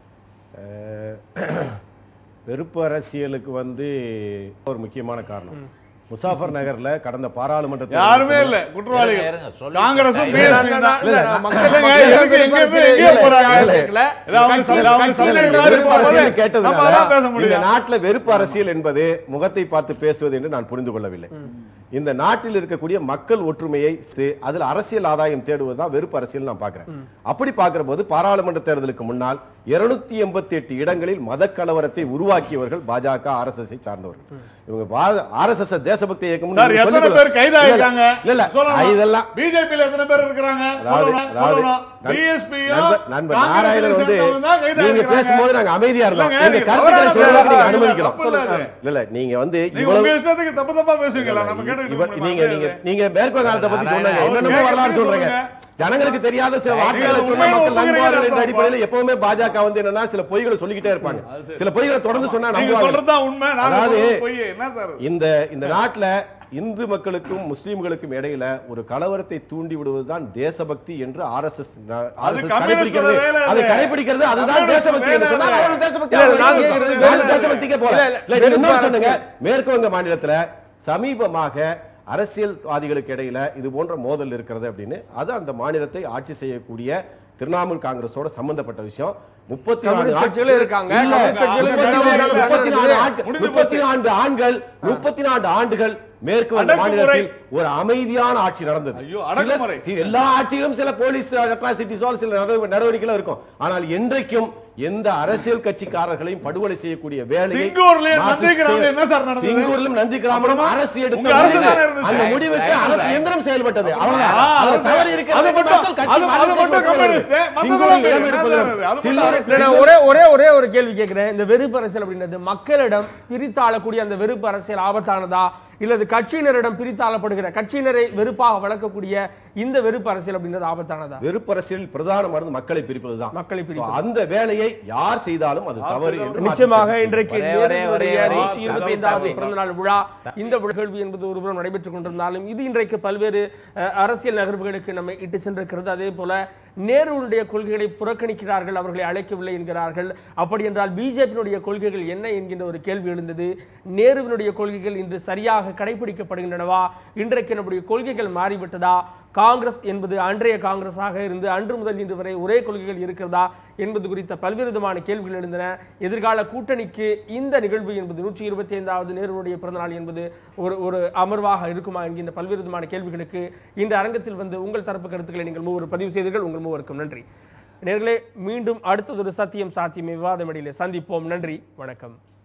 அஹ், வெறுப்பு அரசியலுக்கு வந்து ஒரு முக்கியமான காரணம் முசாஃபர் நகர்ல கடந்த பாராளுமன்ற யாருமே தேர்தலுக்கு இல்ல குற்றவாளிகள் இருங்க, இருங்க, சொல்லி- காங்கிரசும் இல்ல, பிஎஸ்பி இல்ல, தான் இல்ல, இல்ல, மக்கள் இல்லைங்க, மக்கள் எதுக்கு எங்க இருந்து எங்கேயோ இல்ல, போறாங்க? இல்ல, இல்ல. இது அவங்க கட்சி- சொல்ல- அவங்க கட்சியினர் சொல்ல- மாதிரி வெறுப்பு அரசியல் நம்ம கேட்டதுனால அதான் பேச இந்த முடியும். நாட்டுல வெறுப்பு அரசியல் என்பது முகத்தை பார்த்து பேசுவது என்று நான் புரிந்து கொள்ளவில்லை இந்த நாட்டில் இருக்கக்கூடிய மக்கள் ஒற்றுமையை சே- அதில் அரசியல் ஆதாயம் தேடுவது தான் வெறுப்பு அரசியல் நான் பார்க்கிறேன் அப்படி பார்க்கிற போது பாராளுமன்ற தேர்தலுக்கு முன்னால் இருநூத்தி எண்பத்தி எட்டு இடங்களில் மத கலவரத்தை உருவாக்கியவர்கள் பாஜக ஆர்எஸ்எஸ் சார்ந்தவர்கள் இவங்க ஆர்எஸ்எஸ் தேசபக்தி இயக்கம் சார் எத்தனை பேர் கைதாயிருக்காங்க இல்ல இல்ல சொல்லணும். இதெல்லாம் பிஜேபியில எத்தனை பேர் இருக்கிறாங்க அதாவது சொல்லணும், அதாவது சொல்லணும். நண்- BSP யும் நண்பர் நண்பர் காங்கிரஸை நாராயணன் வந்து சேர்ந்தவங்க தான் கைதா நீங்க இருக்கிறாங்க. பேசும்போது நாங்க அமைதியா இருந்தோம் இல்லைங்க, எங்க நீங்க கருத்துக்களை தவறான சொல்றதுக்கு நீங்க பேசுறது அனுமதிக்கலாம் தப்பு இல்ல அது. இல்ல இல்ல நீங்க வந்து நீங்க இவ்வளவு உங்க இஷ்டத்துக்கு தப்பு தப்பா பேசுவீங்களா நம்ம கேட்டுக்கிட்டு இவ- இருக்க நீங்க நீங்க முடியுமா? நீங்க மேற்கு வங்காளத்தை பத்தி நாராயணன் சொன்னாங்க அவர் என்னென்னமோ வரலாறு கேட்கறது சொல்றீங்க சொல்லுங்க. ஜனங்களுக்கு தெரியாத சில வார்த்தைகளை நீங்க சொன்னா உண்மையை மக்கள் ஒப்புக்கிறீங்க நம்புவார்கள் என்ற அர்த்தம். அடிப்படையில் எப்பவுமே பாஜக வந்து என்னன்னா சில பொய்களை சொல்லிக்கிட்டே இருப்பாங்க சில பொய்களை தொடர்ந்து சொன்னா நீங்க நம்புவாங்க சொல்றதுதான் உண்மை நாங்க அதாவது சொல்றது பொய் என்ன சார் இந்த இந்த நாட்டுல இந்து மக்களுக்கும் முஸ்லிம்களுக்கும் இடையில ஒரு கலவரத்தை தூண்டி விடுவதுதான் தேசபக்தி என்று ஆர்எஸ்எஸ் கம்யூனிஸ்டோட கடைபிடிக்கிறது வேலை அது. அதை கடைபிடிக்கிறது அதுதான் கம்யூனிஸ்ட் தேசபக்தி என்று வேலை சொன்னால் அது. அவர்கள் தேசபக்தி இல்ல, அவர்கள் நான் இருக்கட்டும். கேட்கிறது நாங்கள் வேலை. தேசபக்திக்கே போல இல்ல, இல்ல, இல்ல, நீங்க இன்னொரு வெறுப்பு சொன்னீங்க மேற்கு வங்க மாநிலத்துல சமீபமாக அரசியல்வாதிகளுக்கு இடையில இது போன்ற மோதல் இருக்கிறது அப்படின்னு அது அந்த மாநிலத்தை ஆட்சி செய்யக்கூடிய திரிணாமுல் காங்கிரஸோட சம்பந்தப்பட்ட விஷயம் முப்பத்தி நாலு கம்யூனிஸ்ட் கட்சிகளும் இருக்காங்க. இல்ல, கம்யூனிஸ்ட் கட்சிகளும் முப்பத்தி இருக்காங்க. நாலு- முப்பத்தி நாலு ஆண்டு- முடிஞ்சு முப்பத்தி போச்சு. நான்கு ஆண்கள் முப்பத்தி நான்கு ஆண்டுகள் மேற்கு வங்க அடக்குமுறை. மாநிலத்தில் ஒரு அமைதியான ஆட்சி நடந்தது ஐயோ, சில- அடக்குமுறை. சி- எல்லா ஆட்சியிலும் சில போலீஸ் அட்ராசிட்டிஸோ சில நடவ- நடவடிக்கைகள் இருக்கும் ஆனால் என்றைக்கும் எந்த அரசியல் கட்சிக்காரர்களையும் படுகொலை செய்யக்கூடிய வேலையை சிங்கூர்லயும் மார்க்சிஸ்ட் நந்தி கிராமத்துல செய்ய- என்ன சார் நடந்தது? சிங்கூர்லயும் நந்தி கிராமம் அப்புறமா? அரசு எடுத்த உங்க அரசு முடிவு. தானே இருந்துச்சு. அந்த முடிவுக்கு Right, அரசு right. இயந்திரம் செயல்பட்டது அவ்வளவுதான் ஆ, அதுல அது தவறு சரி. இருக்கிறது அது மட்டும், மக்கள் கட்சி அது- அது மார்க்சிஸ்ட் மட்டும் கொண்டு வருது. கம்யூனிஸ்ட், மத்ததெல்லாம் சிங்கூரில் வேறு. இடம் எடுப்பது அது மட்டும் சில்லறை- அரசு. இல்ல, நான் ஒரே ஒரே ஒரே ஒரே ஒரு கேள்வி கேட்கிறேன் இந்த வெறுப்பு அரசியல் அப்படின்றது மக்களிடம் பிரித்தாளக்கூடிய அந்த வெறுப்பு அரசியல் ஆபத்தானதா இல்லது கட்சியினரிடம் பிரித்தாளப்படுகிற கட்சியினரை வெறுப்பாக வளர்க்கக்கூடிய இந்த வெறுப்பு அரசியல் அப்படின்றது ஆபத்தானதா வெறுப்பு அரசியல் பிரதானமானது மக்களை பிரிப்பதுதான் மக்களை So, பிரிப்பது. அந்த வேலையை யார் செய்தாலும் அது தவறு என்று நிச்சயமாக மார்க்சிஸ்ட் இன்றைக்கு ஒரே, ஒரே, ஒரே, நேருவினுடைய ஒரே, நூற்றி இருபத்தி ஐந்தாவது தம்பி. பிறந்த நாள் விழா இந்த விழா கேள்வி என்பது ஒருபுறம் நடைபெற்றுக் கொண்டிருந்தாலும் இது இன்றைக்கு பல்வேறு அஹ், அரசியல் நகர்வுகளுக்கு நம்மை இட்டு சென்றிருக்கிறது அதே போல நேருடைய கொள்கைகளை புறக்கணிக்கிறார்கள் அவர்களை அழைக்கவில்லை என்கிறார்கள் அப்படி என்றால் பிஜேபியினுடைய கொள்கைகள் என்ன என்கின்ற ஒரு கேள்வி எழுந்தது நேருவினுடைய கொள்கைகள் இன்று சரியாக கடைபிடிக்கப்படுகின்றனவா இன்றைக்கு நம்முடைய கொள்கைகள் மாறிவிட்டதா காங்கிரஸ் என்பது அன்றைய காங்கிரஸாக இருந்து அன்று முதல் இன்று வரை ஒரே கொள்கைகள் இருக்கிறதா என்பது குறித்த பல்வேறு விதமான கேள்விகள் எழுந்தன எதிர்கால கூட்டணிக்கு இந்த நிகழ்வு என்பது நூற்றி இருபத்தி ஐந்தாவது நேருடைய பிறந்தநாள் என்பது ஒரு ஒரு அமர்வாக இருக்குமா என்கின்ற பல்வேறு விதமான கேள்விகளுக்கு இந்த அரங்கத்தில் வந்து உங்கள் தரப்பு கருத்துக்களை நீங்கள் மூவர் பதிவு செய்தீர்கள் உங்கள் மூவருக்கும் நன்றி நேர்களே மீண்டும் அடுத்ததொரு சத்தியம் சாத்தியம் விவாத மேடையிலே சந்திப்போம் நன்றி வணக்கம்